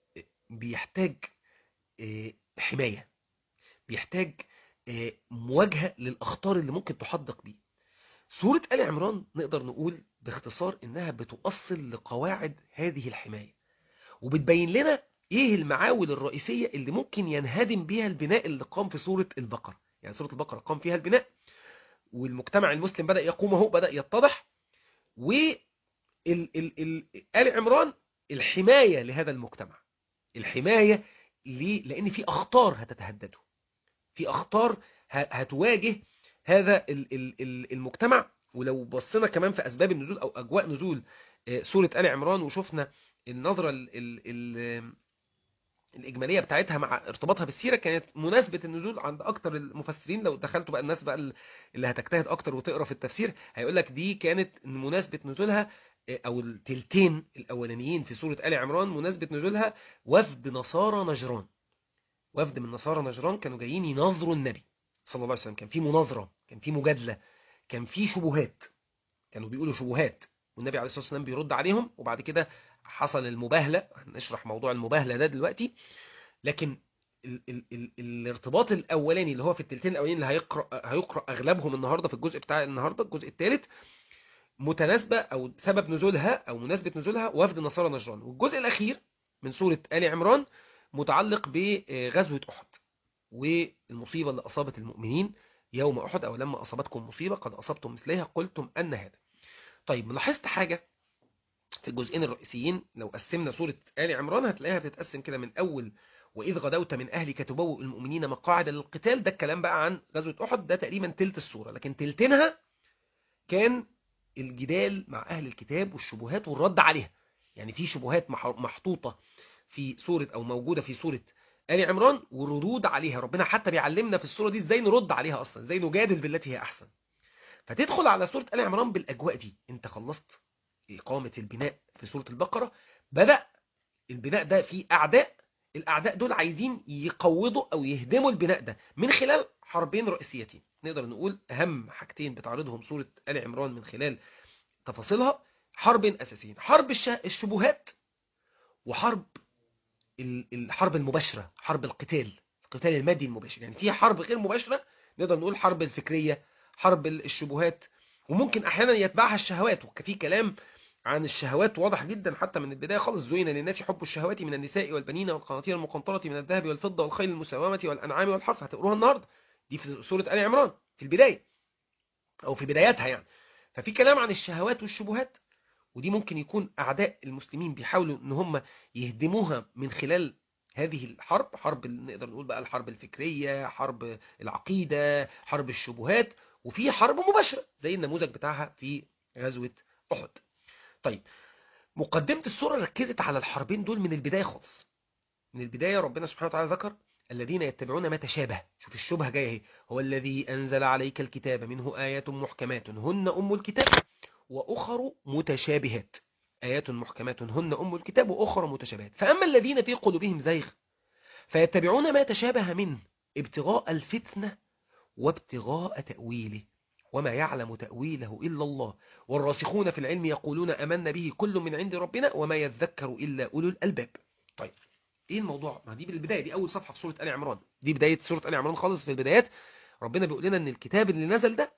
بيحتاج آه، حماية بيحتاج آه، مواجهة للأخطار اللي ممكن تحدق بيه سورة آل عمران نقدر نقول باختصار إنها بتؤصل لقواعد هذه الحماية وبتبين لنا إيه المعاول الرئيسية اللي ممكن ينهدم بيها البناء اللي قام في سورة البقرة يعني سورة البقرة قام فيها البناء والمجتمع المسلم بدأ يقوم اهو بدأ يتضح و ال ال ال آل عمران الحماية لهذا المجتمع الحماية ليه؟ لأن في أخطار هتتهدده في أخطار ه- هتواجه هذا ال- ال- ال- المجتمع ولو بصينا كمان في أسباب النزول أو أجواء نزول آه، سورة آل عمران وشفنا النظرة ال ال ال الإجمالية بتاعتها مع ارتباطها بالسيرة كانت مناسبة النزول عند أكتر المفسرين لو دخلتوا بقى الناس بقى اللي هتجتهد أكتر وتقرأ في التفسير هيقول لك دي كانت مناسبة نزولها آه، أو التلتين الأولانيين في سورة آل عمران مناسبة نزولها وفد نصارى نجران وفد من نصارى نجران كانوا جايين يناظروا النبي صلى الله عليه وسلم كان في مناظرة كان في مجادلة كان في شبهات كانوا بيقولوا شبهات والنبي عليه الصلاة والسلام بيرد عليهم وبعد كده حصل المباهلة هنشرح موضوع المباهلة ده دلوقتي لكن ال ال ال الارتباط الاولاني اللي هو في التلتين الاولانيين اللي هيقرا هيقرا اغلبهم النهارده في الجزء بتاع النهارده الجزء الثالث متناسبه او سبب نزولها او مناسبه نزولها وفد نصارى نجران والجزء الاخير من سوره ال عمران متعلق بغزوه احد والمصيبه اللي اصابت المؤمنين يوم احد او لما اصابتكم مصيبه قد اصبتم مثلها قلتم ان هذا طيب لاحظت حاجه في الجزئين الرئيسيين لو قسمنا سوره ال عمران هتلاقيها بتتقسم كده من اول وإذ غدوت من أهلك تبوئ المؤمنين مقاعد للقتال ده الكلام بقى عن غزوة أحد ده تقريبا تلت السورة لكن تلتينها كان الجدال مع أهل الكتاب والشبهات والرد عليها يعني في شبهات مح- محطوطة في سورة أو موجودة في سورة آل عمران والردود عليها ربنا حتى بيعلمنا في السورة دي ازاي نرد عليها أصلا ازاي نجادل بالتي هي أحسن فتدخل على سورة آل عمران بالأجواء دي انت خلصت إقامة البناء في سورة البقرة بدأ البناء ده فيه أعداء الأعداء دول عايزين يقوضوا أو يهدموا البناء ده من خلال حربين رئيسيتين نقدر نقول أهم حاجتين بتعرضهم سورة آل عمران من خلال تفاصيلها حربين أساسيين حرب الش- الشبهات وحرب ال- الحرب المباشرة حرب القتال القتال المادي المباشر يعني في حرب غير مباشرة نقدر نقول حرب الفكرية حرب ال- الشبهات وممكن أحيانا يتبعها الشهوات وفي كلام عن الشهوات واضح جدا حتى من البداية خالص زين للناس حب الشهوات من النساء والبنين والقناطير المقنطرة من الذهب والفضة والخيل المسومة والأنعام والحرث هتقروها النهاردة دي في سورة آل عمران في البداية أو في بداياتها يعني ففي كلام عن الشهوات والشبهات ودي ممكن يكون أعداء المسلمين بيحاولوا إن هم يهدموها من خلال هذه الحرب حرب ال- نقدر نقول بقى الحرب الفكرية حرب العقيدة حرب الشبهات وفي حرب مباشرة زي النموذج بتاعها في غزوة أحد طيب مقدمة السورة ركزت على الحربين دول من البداية خالص من البداية ربنا سبحانه وتعالى ذكر الذين يتبعون ما تشابه شوف الشبهة جاية اهي هو الذي أنزل عليك الكتاب منه آيات محكمات هن أم الكتاب وأخر متشابهات آيات محكمات هن أم الكتاب وأخر متشابهات فأما الذين في قلوبهم زيغ فيتبعون ما تشابه منه ابتغاء الفتنة وابتغاء تأويله وما يعلم تأويله إلا الله والراسخون في العلم يقولون أمنا به كل من عند ربنا وما يذكر إلا أولو الألباب طيب ايه الموضوع ما دي بالبدايه دي اول صفحه في سوره ال عمران دي بدايه سوره ال عمران خالص في البدايات ربنا بيقول لنا ان الكتاب اللي نزل ده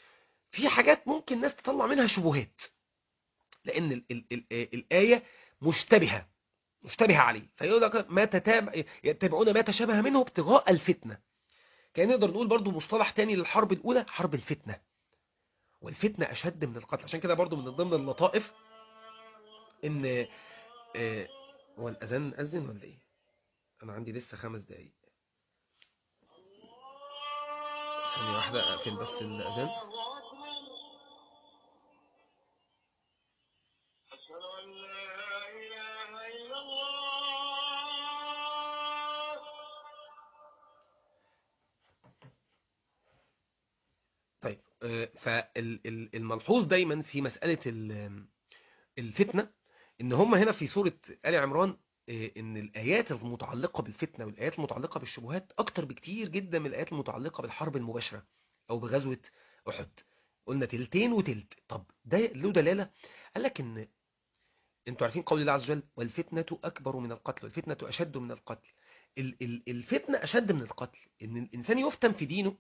في حاجات ممكن ناس تطلع منها شبهات لان ال ال ال الايه مشتبهه مشتبه عليه فيقول لك ما تتابع يتبعون ما تشابه منه ابتغاء الفتنة كان نقدر نقول برضو مصطلح تاني للحرب الأولى حرب الفتنة والفتنة أشد من القتل عشان كده برضو من ضمن اللطائف إن آه، هو الأذان أذن ولا إيه؟ أنا عندي لسه خمس دقايق ثانية واحدة أقفل بس الأذان أشهد أن لا إله إلا الله طيب فالملحوظ دايما في مسألة ال- الفتنة ان هم هنا في سورة آل عمران آه، ان الآيات المتعلقة بالفتنة والآيات المتعلقة بالشبهات أكتر بكتير جدا من الآيات المتعلقة بالحرب المباشرة أو بغزوة أحد قلنا تلتين وتلت طب ده له دلالة قال لك ان انتوا عارفين قول الله عز وجل والفتنة أكبر من القتل والفتنة أشد من القتل ال- ال- الفتنة أشد من القتل ان الإنسان يفتن في دينه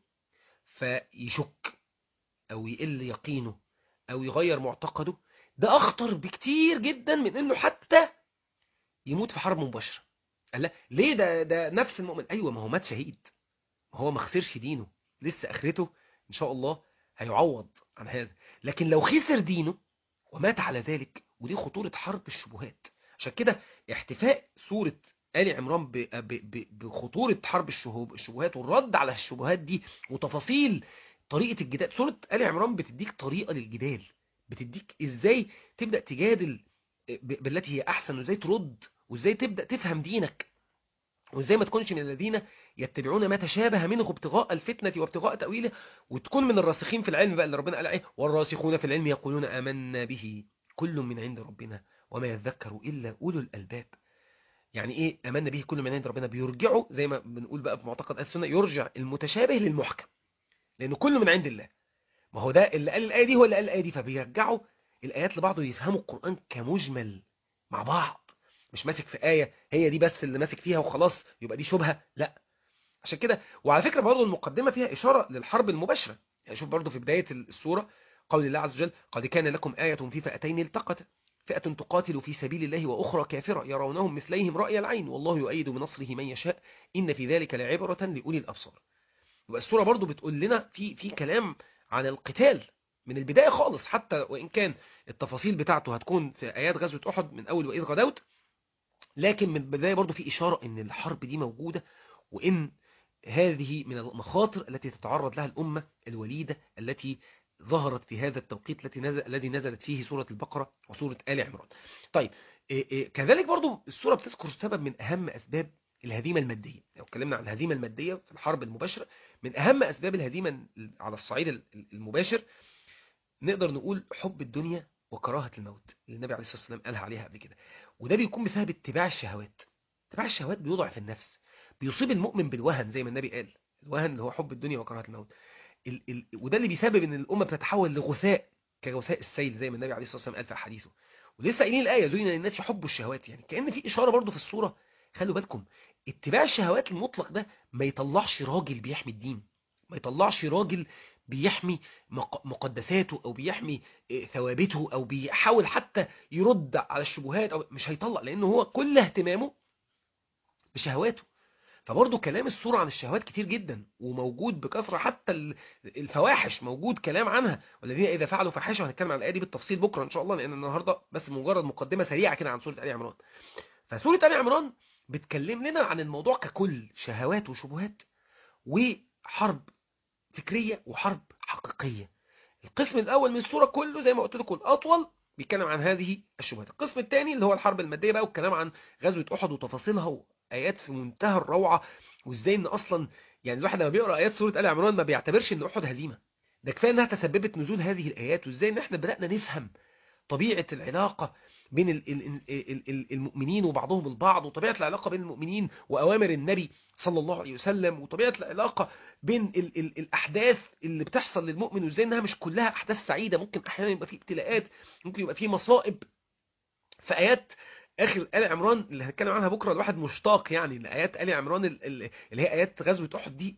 فيشك او يقل يقينه او يغير معتقده ده اخطر بكتير جدا من انه حتى يموت في حرب مباشره قال لا ليه ده ده نفس المؤمن ايوه ما هو مات شهيد ما هو ما خسرش دينه لسه اخرته ان شاء الله هيعوض عن هذا لكن لو خسر دينه ومات على ذلك ودي خطوره حرب الشبهات عشان كده احتفاء سوره آل عمران ب- ب- ب- بخطورة حرب الشهوب الشبهات والرد على الشبهات دي وتفاصيل طريقة الجدال سورة آل عمران بتديك طريقة للجدال بتديك ازاي تبدأ تجادل ب- بالتي هي احسن وازاي ترد وازاي تبدأ تفهم دينك وازاي ما تكونش من الذين يتبعون ما تشابه منه ابتغاء الفتنة وابتغاء تأويله وتكون من الراسخين في العلم بقى اللي ربنا قال ايه والراسخون في العلم يقولون آمنا به كل من عند ربنا وما يذكر إلا أولو الألباب يعني ايه آمنا به كل من عند ربنا بيرجعوا زي ما بنقول بقى في معتقد أهل السنة يرجع المتشابه للمحكم لأنه كله من عند الله ما هو ده اللي قال الآية دي هو اللي قال الآية دي فبيرجعوا الآيات لبعض ويفهموا القرآن كمجمل مع بعض مش ماسك في آية هي دي بس اللي ماسك فيها وخلاص يبقى دي شبهة لا عشان كده وعلى فكرة برضه المقدمة فيها إشارة للحرب المباشرة يعني شوف برضه في بداية السورة قول الله عز وجل قد كان لكم آية في فئتين التقتا فئة تقاتل في سبيل الله وأخرى كافرة يرونهم مثليهم رأي العين والله يؤيد بنصره من يشاء إن في ذلك لعبرة لأولي الأبصار يبقى السورة برضه بتقول لنا في في كلام عن القتال من البداية خالص حتى وإن كان التفاصيل بتاعته هتكون في آيات غزوة أحد من أول وإذ غدوت لكن من البداية برضو في إشارة إن الحرب دي موجودة وإن هذه من المخاطر التي تتعرض لها الأمة الوليدة التي ظهرت في هذا التوقيت التي نزل الذي نزلت فيه سورة البقرة وسورة آل عمران طيب إيه إيه كذلك برضو السورة بتذكر سبب من أهم أسباب الهزيمة المادية لو اتكلمنا عن الهزيمة المادية في الحرب المباشرة من أهم أسباب الهزيمة على الصعيد المباشر نقدر نقول حب الدنيا وكراهة الموت اللي النبي عليه الصلاة والسلام قالها عليها قبل كده وده بيكون بسبب اتباع الشهوات اتباع الشهوات بيضعف النفس بيصيب المؤمن بالوهن زي ما النبي قال الوهن اللي هو حب الدنيا وكراهة الموت ال ال وده اللي بيسبب ان الامه بتتحول لغثاء كغثاء السيل زي ما النبي عليه الصلاه والسلام قال في حديثه ولسه قايلين الايه زين للناس حب الشهوات يعني كان في اشاره برضو في الصوره خلوا بالكم اتباع الشهوات المطلق ده ما يطلعش راجل بيحمي الدين ما يطلعش راجل بيحمي مق- مقدساته او بيحمي إيه، ثوابته او بيحاول حتى يرد على الشبهات او مش هيطلع لانه هو كل اهتمامه بشهواته فبرضه كلام السورة عن الشهوات كتير جدا وموجود بكثرة حتى ال- الفواحش موجود كلام عنها والذين إذا فعلوا فاحشة وهنتكلم عن الآية دي بالتفصيل بكرة إن شاء الله لأن النهاردة بس مجرد مقدمة سريعة كده عن سورة آل عمران فسورة آل عمران بتكلم لنا عن الموضوع ككل شهوات وشبهات وحرب فكرية وحرب حقيقية القسم الأول من السورة كله زي ما قلت لكم الأطول بيتكلم عن هذه الشبهات القسم الثاني اللي هو الحرب المادية بقى والكلام عن غزوة أحد وتفاصيلها وآيات في منتهى الروعة وإزاي إن أصلا يعني الواحد لما بيقرأ آيات سورة آل عمران ما بيعتبرش إن أحد هزيمة ده كفاية إنها تسببت نزول هذه الآيات وإزاي إن إحنا بدأنا نفهم طبيعة العلاقة بين ال- ال- ال- ال- ال- المؤمنين وبعضهم البعض وطبيعة العلاقة بين المؤمنين وأوامر النبي صلى الله عليه وسلم وطبيعة العلاقة بين ال ال الأحداث اللي بتحصل للمؤمن وإزاي إنها مش كلها أحداث سعيدة ممكن أحيانا يبقى فيه ابتلاءات ممكن يبقى فيه مصائب في آيات آخر آل عمران اللي هنتكلم عنها بكرة الواحد مشتاق يعني لآيات آل عمران ال- ال- اللي هي آيات غزوة أحد دي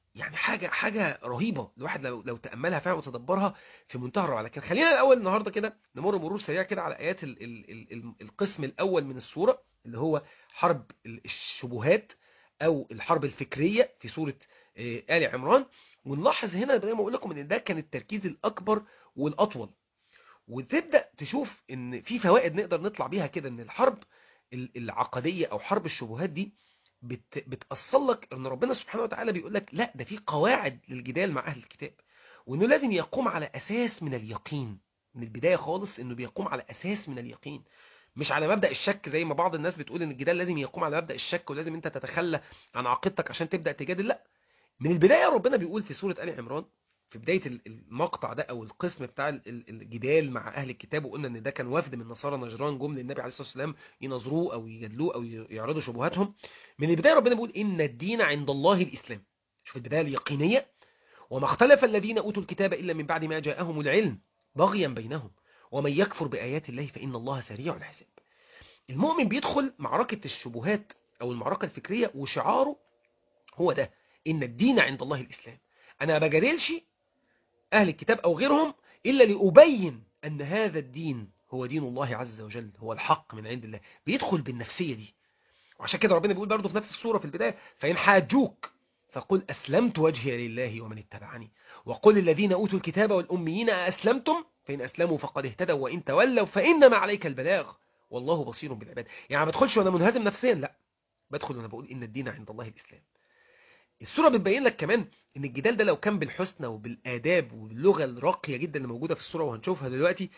يعني حاجة حاجة رهيبة الواحد لو لو تأملها فعلا وتدبرها في منتهى الروعة لكن خلينا الأول النهاردة كده نمر مرور سريع كده على آيات ال ال ال ال القسم الأول من السورة اللي هو حرب الشبهات أو الحرب الفكرية في سورة آه، آل عمران ونلاحظ هنا زي ما أقول لكم إن ده كان التركيز الأكبر والأطول وتبدأ تشوف إن في فوائد نقدر نطلع بيها كده إن الحرب ال- العقدية أو حرب الشبهات دي بت بتأصل لك ان ربنا سبحانه وتعالى بيقول لك لا ده في قواعد للجدال مع اهل الكتاب وانه لازم يقوم على اساس من اليقين من البدايه خالص انه بيقوم على اساس من اليقين مش على مبدا الشك زي ما بعض الناس بتقول ان الجدال لازم يقوم على مبدا الشك ولازم انت تتخلى عن عقيدتك عشان تبدا تجادل لا من البدايه ربنا بيقول في سوره ال عمران في بدايه ال- المقطع ده او القسم بتاع ال- ال- الجدال مع اهل الكتاب وقلنا ان ده كان وفد من نصارى نجران جم للنبي عليه الصلاه والسلام ينظروه او يجادلوه او يعرضوا شبهاتهم من البداية ربنا بيقول إن الدين عند الله الإسلام شوف البداية اليقينية وما اختلف الذين أوتوا الكتاب إلا من بعد ما جاءهم العلم بغيا بينهم ومن يكفر بآيات الله فإن الله سريع الحساب المؤمن بيدخل معركة الشبهات أو المعركة الفكرية وشعاره هو ده إن الدين عند الله الإسلام أنا ما بجادلش أهل الكتاب أو غيرهم إلا لأبين أن هذا الدين هو دين الله عز وجل هو الحق من عند الله بيدخل بالنفسية دي وعشان كده ربنا بيقول برضه في نفس السورة في البداية فإن حاجوك فقل أسلمت وجهي لله ومن اتبعني وقل الذين أوتوا الكتاب والأميين أسلمتم فإن أسلموا فقد اهتدوا وإن تولوا فإنما عليك البلاغ والله بصير بالعباد يعني ما بدخلش وأنا منهزم نفسيا لا بدخل وأنا بقول إن الدين عند الله الإسلام السورة بتبين لك كمان إن الجدال ده لو كان بالحسنى وبالآداب واللغة الراقية جدا اللي موجودة في السورة وهنشوفها دلوقتي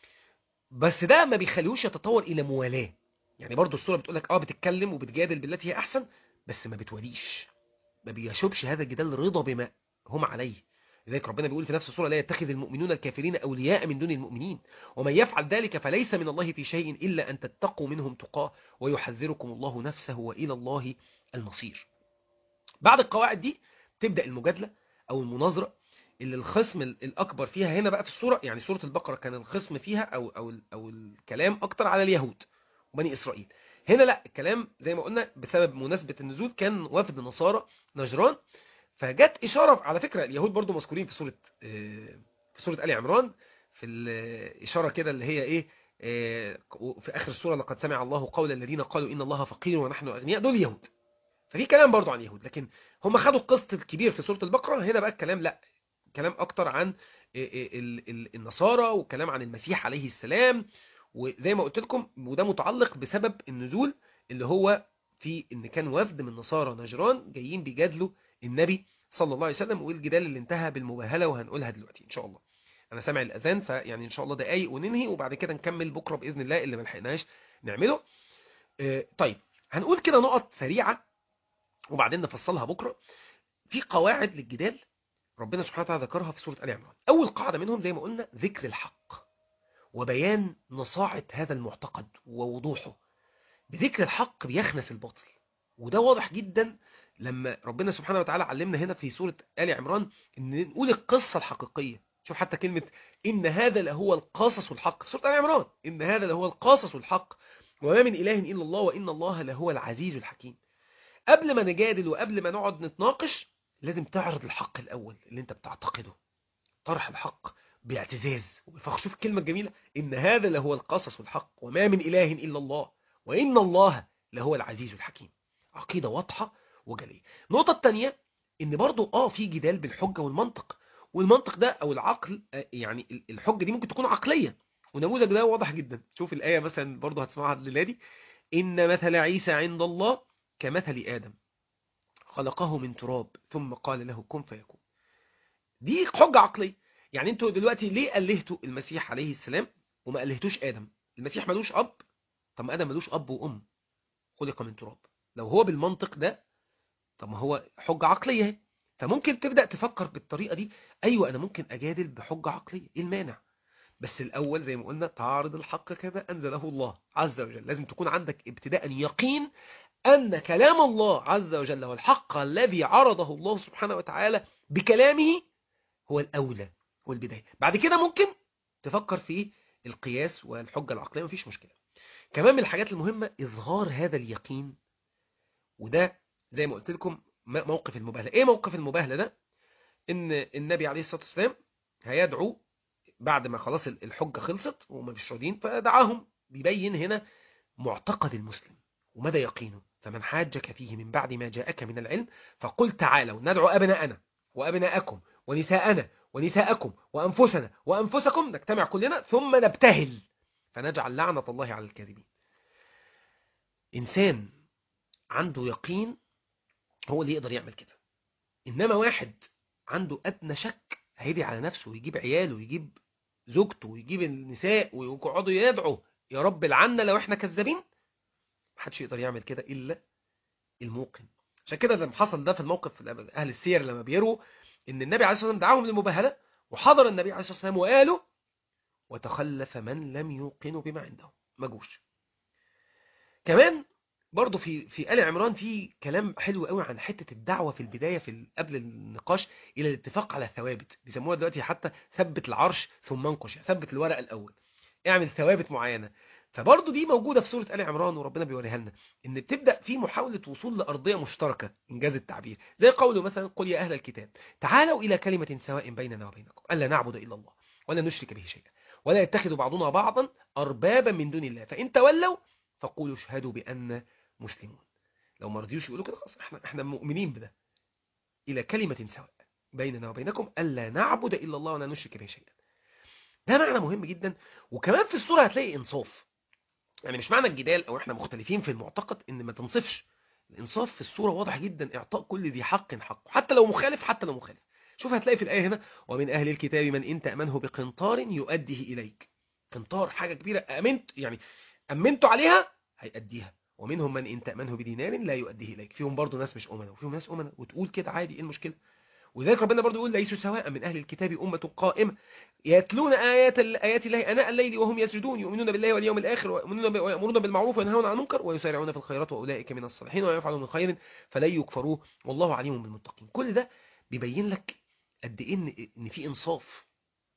بس ده ما بيخليهوش يتطور إلى موالاه يعني برضو السورة بتقول لك اه بتتكلم وبتجادل بالتي هي احسن بس ما بتوليش ما بيشوبش هذا الجدال رضا بما هم عليه لذلك ربنا بيقول في نفس السورة لا يتخذ المؤمنون الكافرين أولياء من دون المؤمنين ومن يفعل ذلك فليس من الله في شيء إلا أن تتقوا منهم تقاه ويحذركم الله نفسه وإلى الله المصير بعد القواعد دي تبدأ المجادلة أو المناظرة اللي الخصم الأكبر فيها هنا بقى في السورة يعني سورة البقرة كان الخصم فيها أو, أو, أو الكلام أكتر على اليهود وبني إسرائيل هنا لا الكلام زي ما قلنا بسبب مناسبة النزول كان وفد نصارى نجران فجت إشارة على فكرة اليهود برضو مذكورين في سورة في سورة آل عمران في الإشارة كده اللي هي إيه في آخر السورة لقد سمع الله قول الذين قالوا إن الله فقير ونحن أغنياء دول يهود ففي كلام برضو عن اليهود لكن هم خدوا القسط الكبير في سورة البقرة هنا بقى الكلام لا كلام أكتر عن النصارى وكلام عن المسيح عليه السلام وزي ما قلت لكم وده متعلق بسبب النزول اللي هو في ان كان وفد من نصارى نجران جايين بيجادلوا النبي صلى الله عليه وسلم والجدال اللي انتهى بالمباهله وهنقولها دلوقتي ان شاء الله انا سامع الاذان فيعني ان شاء الله دقايق وننهي وبعد كده نكمل بكره باذن الله اللي ما لحقناش نعمله آه طيب هنقول كده نقط سريعه وبعدين نفصلها بكره في قواعد للجدال ربنا سبحانه وتعالى ذكرها في سوره ال عمران اول قاعده منهم زي ما قلنا ذكر الحق وبيان نصاعة هذا المعتقد ووضوحه بذكر الحق بيخنس الباطل وده واضح جدا لما ربنا سبحانه وتعالى علمنا هنا في سورة آل عمران ان نقول القصة الحقيقية شوف حتى كلمة إن هذا لهو القصص الحق سورة آل عمران إن هذا لهو القصص الحق وما من إله إلا الله وإن الله لهو العزيز الحكيم قبل ما نجادل وقبل ما نقعد نتناقش لازم تعرض الحق الأول اللي انت بتعتقده طرح الحق باعتزاز فشوف الكلمة الجميلة إن هذا لهو القصص الحق وما من إله إلا الله وإن الله لهو العزيز الحكيم عقيدة واضحة وجلية النقطة الثانية إن برضو آه في جدال بالحجة والمنطق والمنطق ده أو العقل يعني الحجة دي ممكن تكون عقلية ونموذج ده واضح جدا شوف الآية مثلا برضو هتسمعها الليلة إن مثل عيسى عند الله كمثل آدم خلقه من تراب ثم قال له كن فيكون دي حجة عقلية يعني انتوا دلوقتي ليه ألهتوا المسيح عليه السلام وما ألهتوش آدم المسيح ملوش أب طب ما آدم ملوش أب وأم خلق من تراب لو هو بالمنطق ده طب ما هو حجة عقلية فممكن تبدأ تفكر بالطريقة دي أيوة أنا ممكن أجادل بحجة عقلية إيه المانع بس الأول زي ما قلنا تعارض الحق كما أنزله الله عز وجل لازم تكون عندك ابتداء يقين أن كلام الله عز وجل والحق الذي عرضه الله سبحانه وتعالى بكلامه هو الأولى هو البداية بعد كده ممكن تفكر في القياس والحجة العقلية مفيش مشكلة كمان من الحاجات المهمة إظهار هذا اليقين وده زي ما قلت لكم م- موقف المباهلة ايه موقف المباهلة ده ان النبي عليه الصلاة والسلام هيدعو بعد ما خلاص ال- الحجة خلصت وهم مش راضيين فدعاهم بيبين هنا معتقد المسلم ومدى يقينه فمن حاجك فيه من بعد ما جاءك من العلم فقل تعالوا ندعو أبناءنا وأبناءكم ونساءنا ونساءكم وأنفسنا وأنفسكم نجتمع كلنا ثم نبتهل فنجعل لعنة الله على الكاذبين إنسان عنده يقين هو اللي يقدر يعمل كده إنما واحد عنده أدنى شك هيدي على نفسه ويجيب عياله ويجيب زوجته ويجيب النساء ويقعدوا يدعوا يا رب العنا لو احنا كذابين محدش يقدر يعمل كده إلا الموقن عشان كده لما حصل ده في الموقف في أهل السير لما بيروا إن النبي عليه الصلاة والسلام دعاهم للمباهلة وحضر النبي عليه الصلاة والسلام وقالوا وتخلف من لم يوقنوا بما عنده ما جوش كمان برضه في في آل عمران في كلام حلو قوي عن حتة الدعوة في البداية في ال- قبل النقاش إلى الاتفاق على ثوابت بيسموها دلوقتي حتى ثبت العرش ثم انقش يعني ثبت الورقة الأول اعمل ثوابت معينة فبرضه دي موجودة في سورة آل عمران وربنا بيوريها لنا إن بتبدأ في محاولة وصول لأرضية مشتركة إنجاز التعبير زي قوله مثلا قل يا أهل الكتاب تعالوا إلى كلمة سواء بيننا وبينكم ألا نعبد إلا الله ولا نشرك به شيئا ولا يتخذ بعضنا بعضا أربابا من دون الله فإن تولوا فقولوا اشهدوا بأن مسلمون لو ما رضيوش يقولوا كده خلاص احنا احنا مؤمنين بده الى كلمه سواء بيننا وبينكم الا نعبد الا الله ولا نشرك به شيئا ده معنى مهم جدا وكمان في الصوره هتلاقي انصاف يعني مش معنى الجدال او احنا مختلفين في المعتقد ان ما تنصفش الانصاف في الصوره واضح جدا اعطاء كل ذي حق حقه حتى لو مخالف حتى لو مخالف شوف هتلاقي في الايه هنا ومن اهل الكتاب من ان تامنه بقنطار يؤديه اليك قنطار حاجه كبيره امنت يعني امنته عليها هيأديها ومنهم من إن تأمنه بدينار لا يؤديه إليك فيهم برضو ناس مش أمنا وفيهم ناس أمنا وتقول كده عادي إيه المشكلة وذلك ربنا برضو يقول ليسوا سواء من أهل الكتاب أمة قائمة يتلون آيات آيات الله أناء الليل وهم يسجدون يؤمنون بالله واليوم الآخر ويؤمنون ب- ويأمرون بالمعروف وينهون عن المنكر ويسارعون في الخيرات وأولئك من الصالحين وما يفعلون من خير فلن يكفروه والله عليم بالمتقين كل ده بيبين لك قد إيه إن إن في إنصاف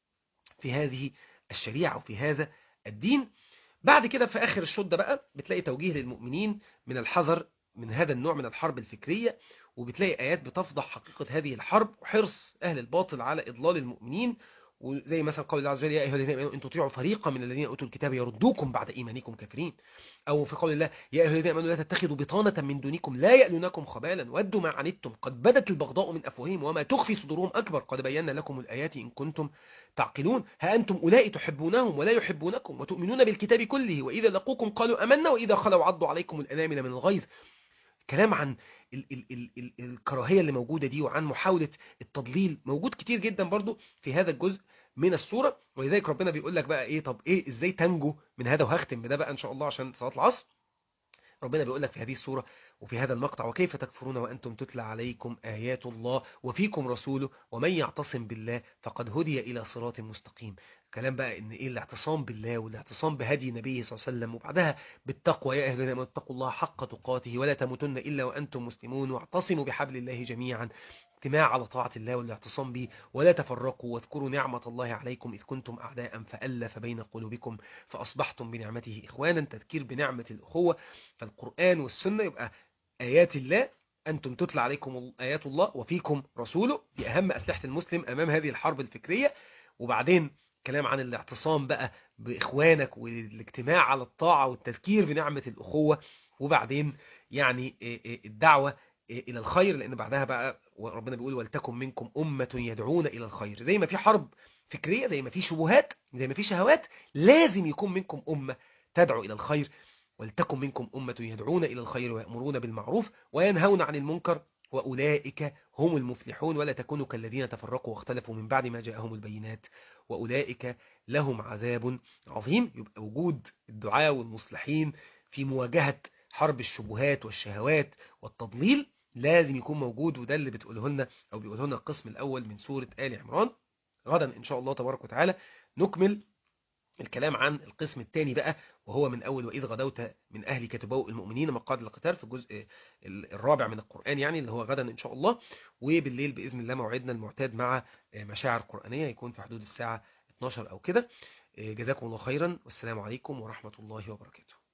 في هذه الشريعة وفي هذا الدين بعد كده في آخر الشوط ده بقى بتلاقي توجيه للمؤمنين من الحذر من هذا النوع من الحرب الفكرية وبتلاقي آيات بتفضح حقيقة هذه الحرب وحرص أهل الباطل على إضلال المؤمنين وزي مثلا قول الله عز وجل يا أيها الذين آمنوا إن تطيعوا فريقا من الذين أوتوا الكتاب يردوكم بعد إيمانكم كافرين أو في قول الله يا أيها الذين آمنوا لا تتخذوا بطانة من دونكم لا يألونكم خبالا ودوا ما عنتم قد بدت البغضاء من أفواههم وما تخفي صدورهم أكبر قد بينا لكم الآيات إن كنتم تعقلون ها أنتم أولئك تحبونهم ولا يحبونكم وتؤمنون بالكتاب كله وإذا لقوكم قالوا أمنا وإذا خلوا عضوا عليكم الأنامل من الغيظ كلام عن ال ال ال ال الكراهية اللي موجودة دي وعن محاولة التضليل موجود كتير جدا برضو في هذا الجزء من السورة ولذلك ربنا بيقول لك بقى ايه طب ايه ازاي تنجو من هذا وهختم بده بقى ان شاء الله عشان صلاة العصر ربنا بيقول لك في هذه السورة وفي هذا المقطع وكيف تكفرون وأنتم تتلى عليكم آيات الله وفيكم رسوله ومن يعتصم بالله فقد هدي إلى صراط مستقيم كلام بقى ان ايه الاعتصام بالله والاعتصام بهدي النبي صلى الله عليه وسلم وبعدها بالتقوى يا اهل الذين اتقوا الله حق تقاته ولا تموتن الا وانتم مسلمون واعتصموا بحبل الله جميعا اجتماع على طاعة الله والاعتصام به ولا تفرقوا واذكروا نعمة الله عليكم إذ كنتم أعداء فألف بين قلوبكم فأصبحتم بنعمته إخوانا تذكير بنعمة الأخوة فالقرآن والسنة يبقى آيات الله أنتم تتلى عليكم آيات الله وفيكم رسوله دي أهم أسلحة المسلم أمام هذه الحرب الفكرية وبعدين كلام عن الاعتصام بقى بإخوانك والاجتماع على الطاعة والتذكير بنعمة الأخوة وبعدين يعني الدعوة إلى الخير لأن بعدها بقى ربنا بيقول ولتكن منكم أمة يدعون إلى الخير زي ما في حرب فكرية زي ما في شبهات زي ما في شهوات لازم يكون منكم أمة تدعو إلى الخير ولتكن منكم أمة يدعون إلى الخير ويأمرون بالمعروف وينهون عن المنكر وأولئك هم المفلحون ولا تكونوا كالذين تفرقوا واختلفوا من بعد ما جاءهم البينات وأولئك لهم عذاب عظيم يبقى وجود الدعاء والمصلحين في مواجهة حرب الشبهات والشهوات والتضليل لازم يكون موجود وده اللي بتقوله لنا أو بيقوله لنا القسم الأول من سورة آل عمران غدا إن شاء الله تبارك وتعالى نكمل الكلام عن القسم الثاني بقى وهو من أول وإذ غدوت من أهلك تبوء المؤمنين مقاعد القتال في الجزء الرابع من القرآن يعني اللي هو غدا إن شاء الله وبالليل بإذن الله موعدنا المعتاد مع مشاعر قرآنية يكون في حدود الساعة 12 أو كده جزاكم الله خيرا والسلام عليكم ورحمة الله وبركاته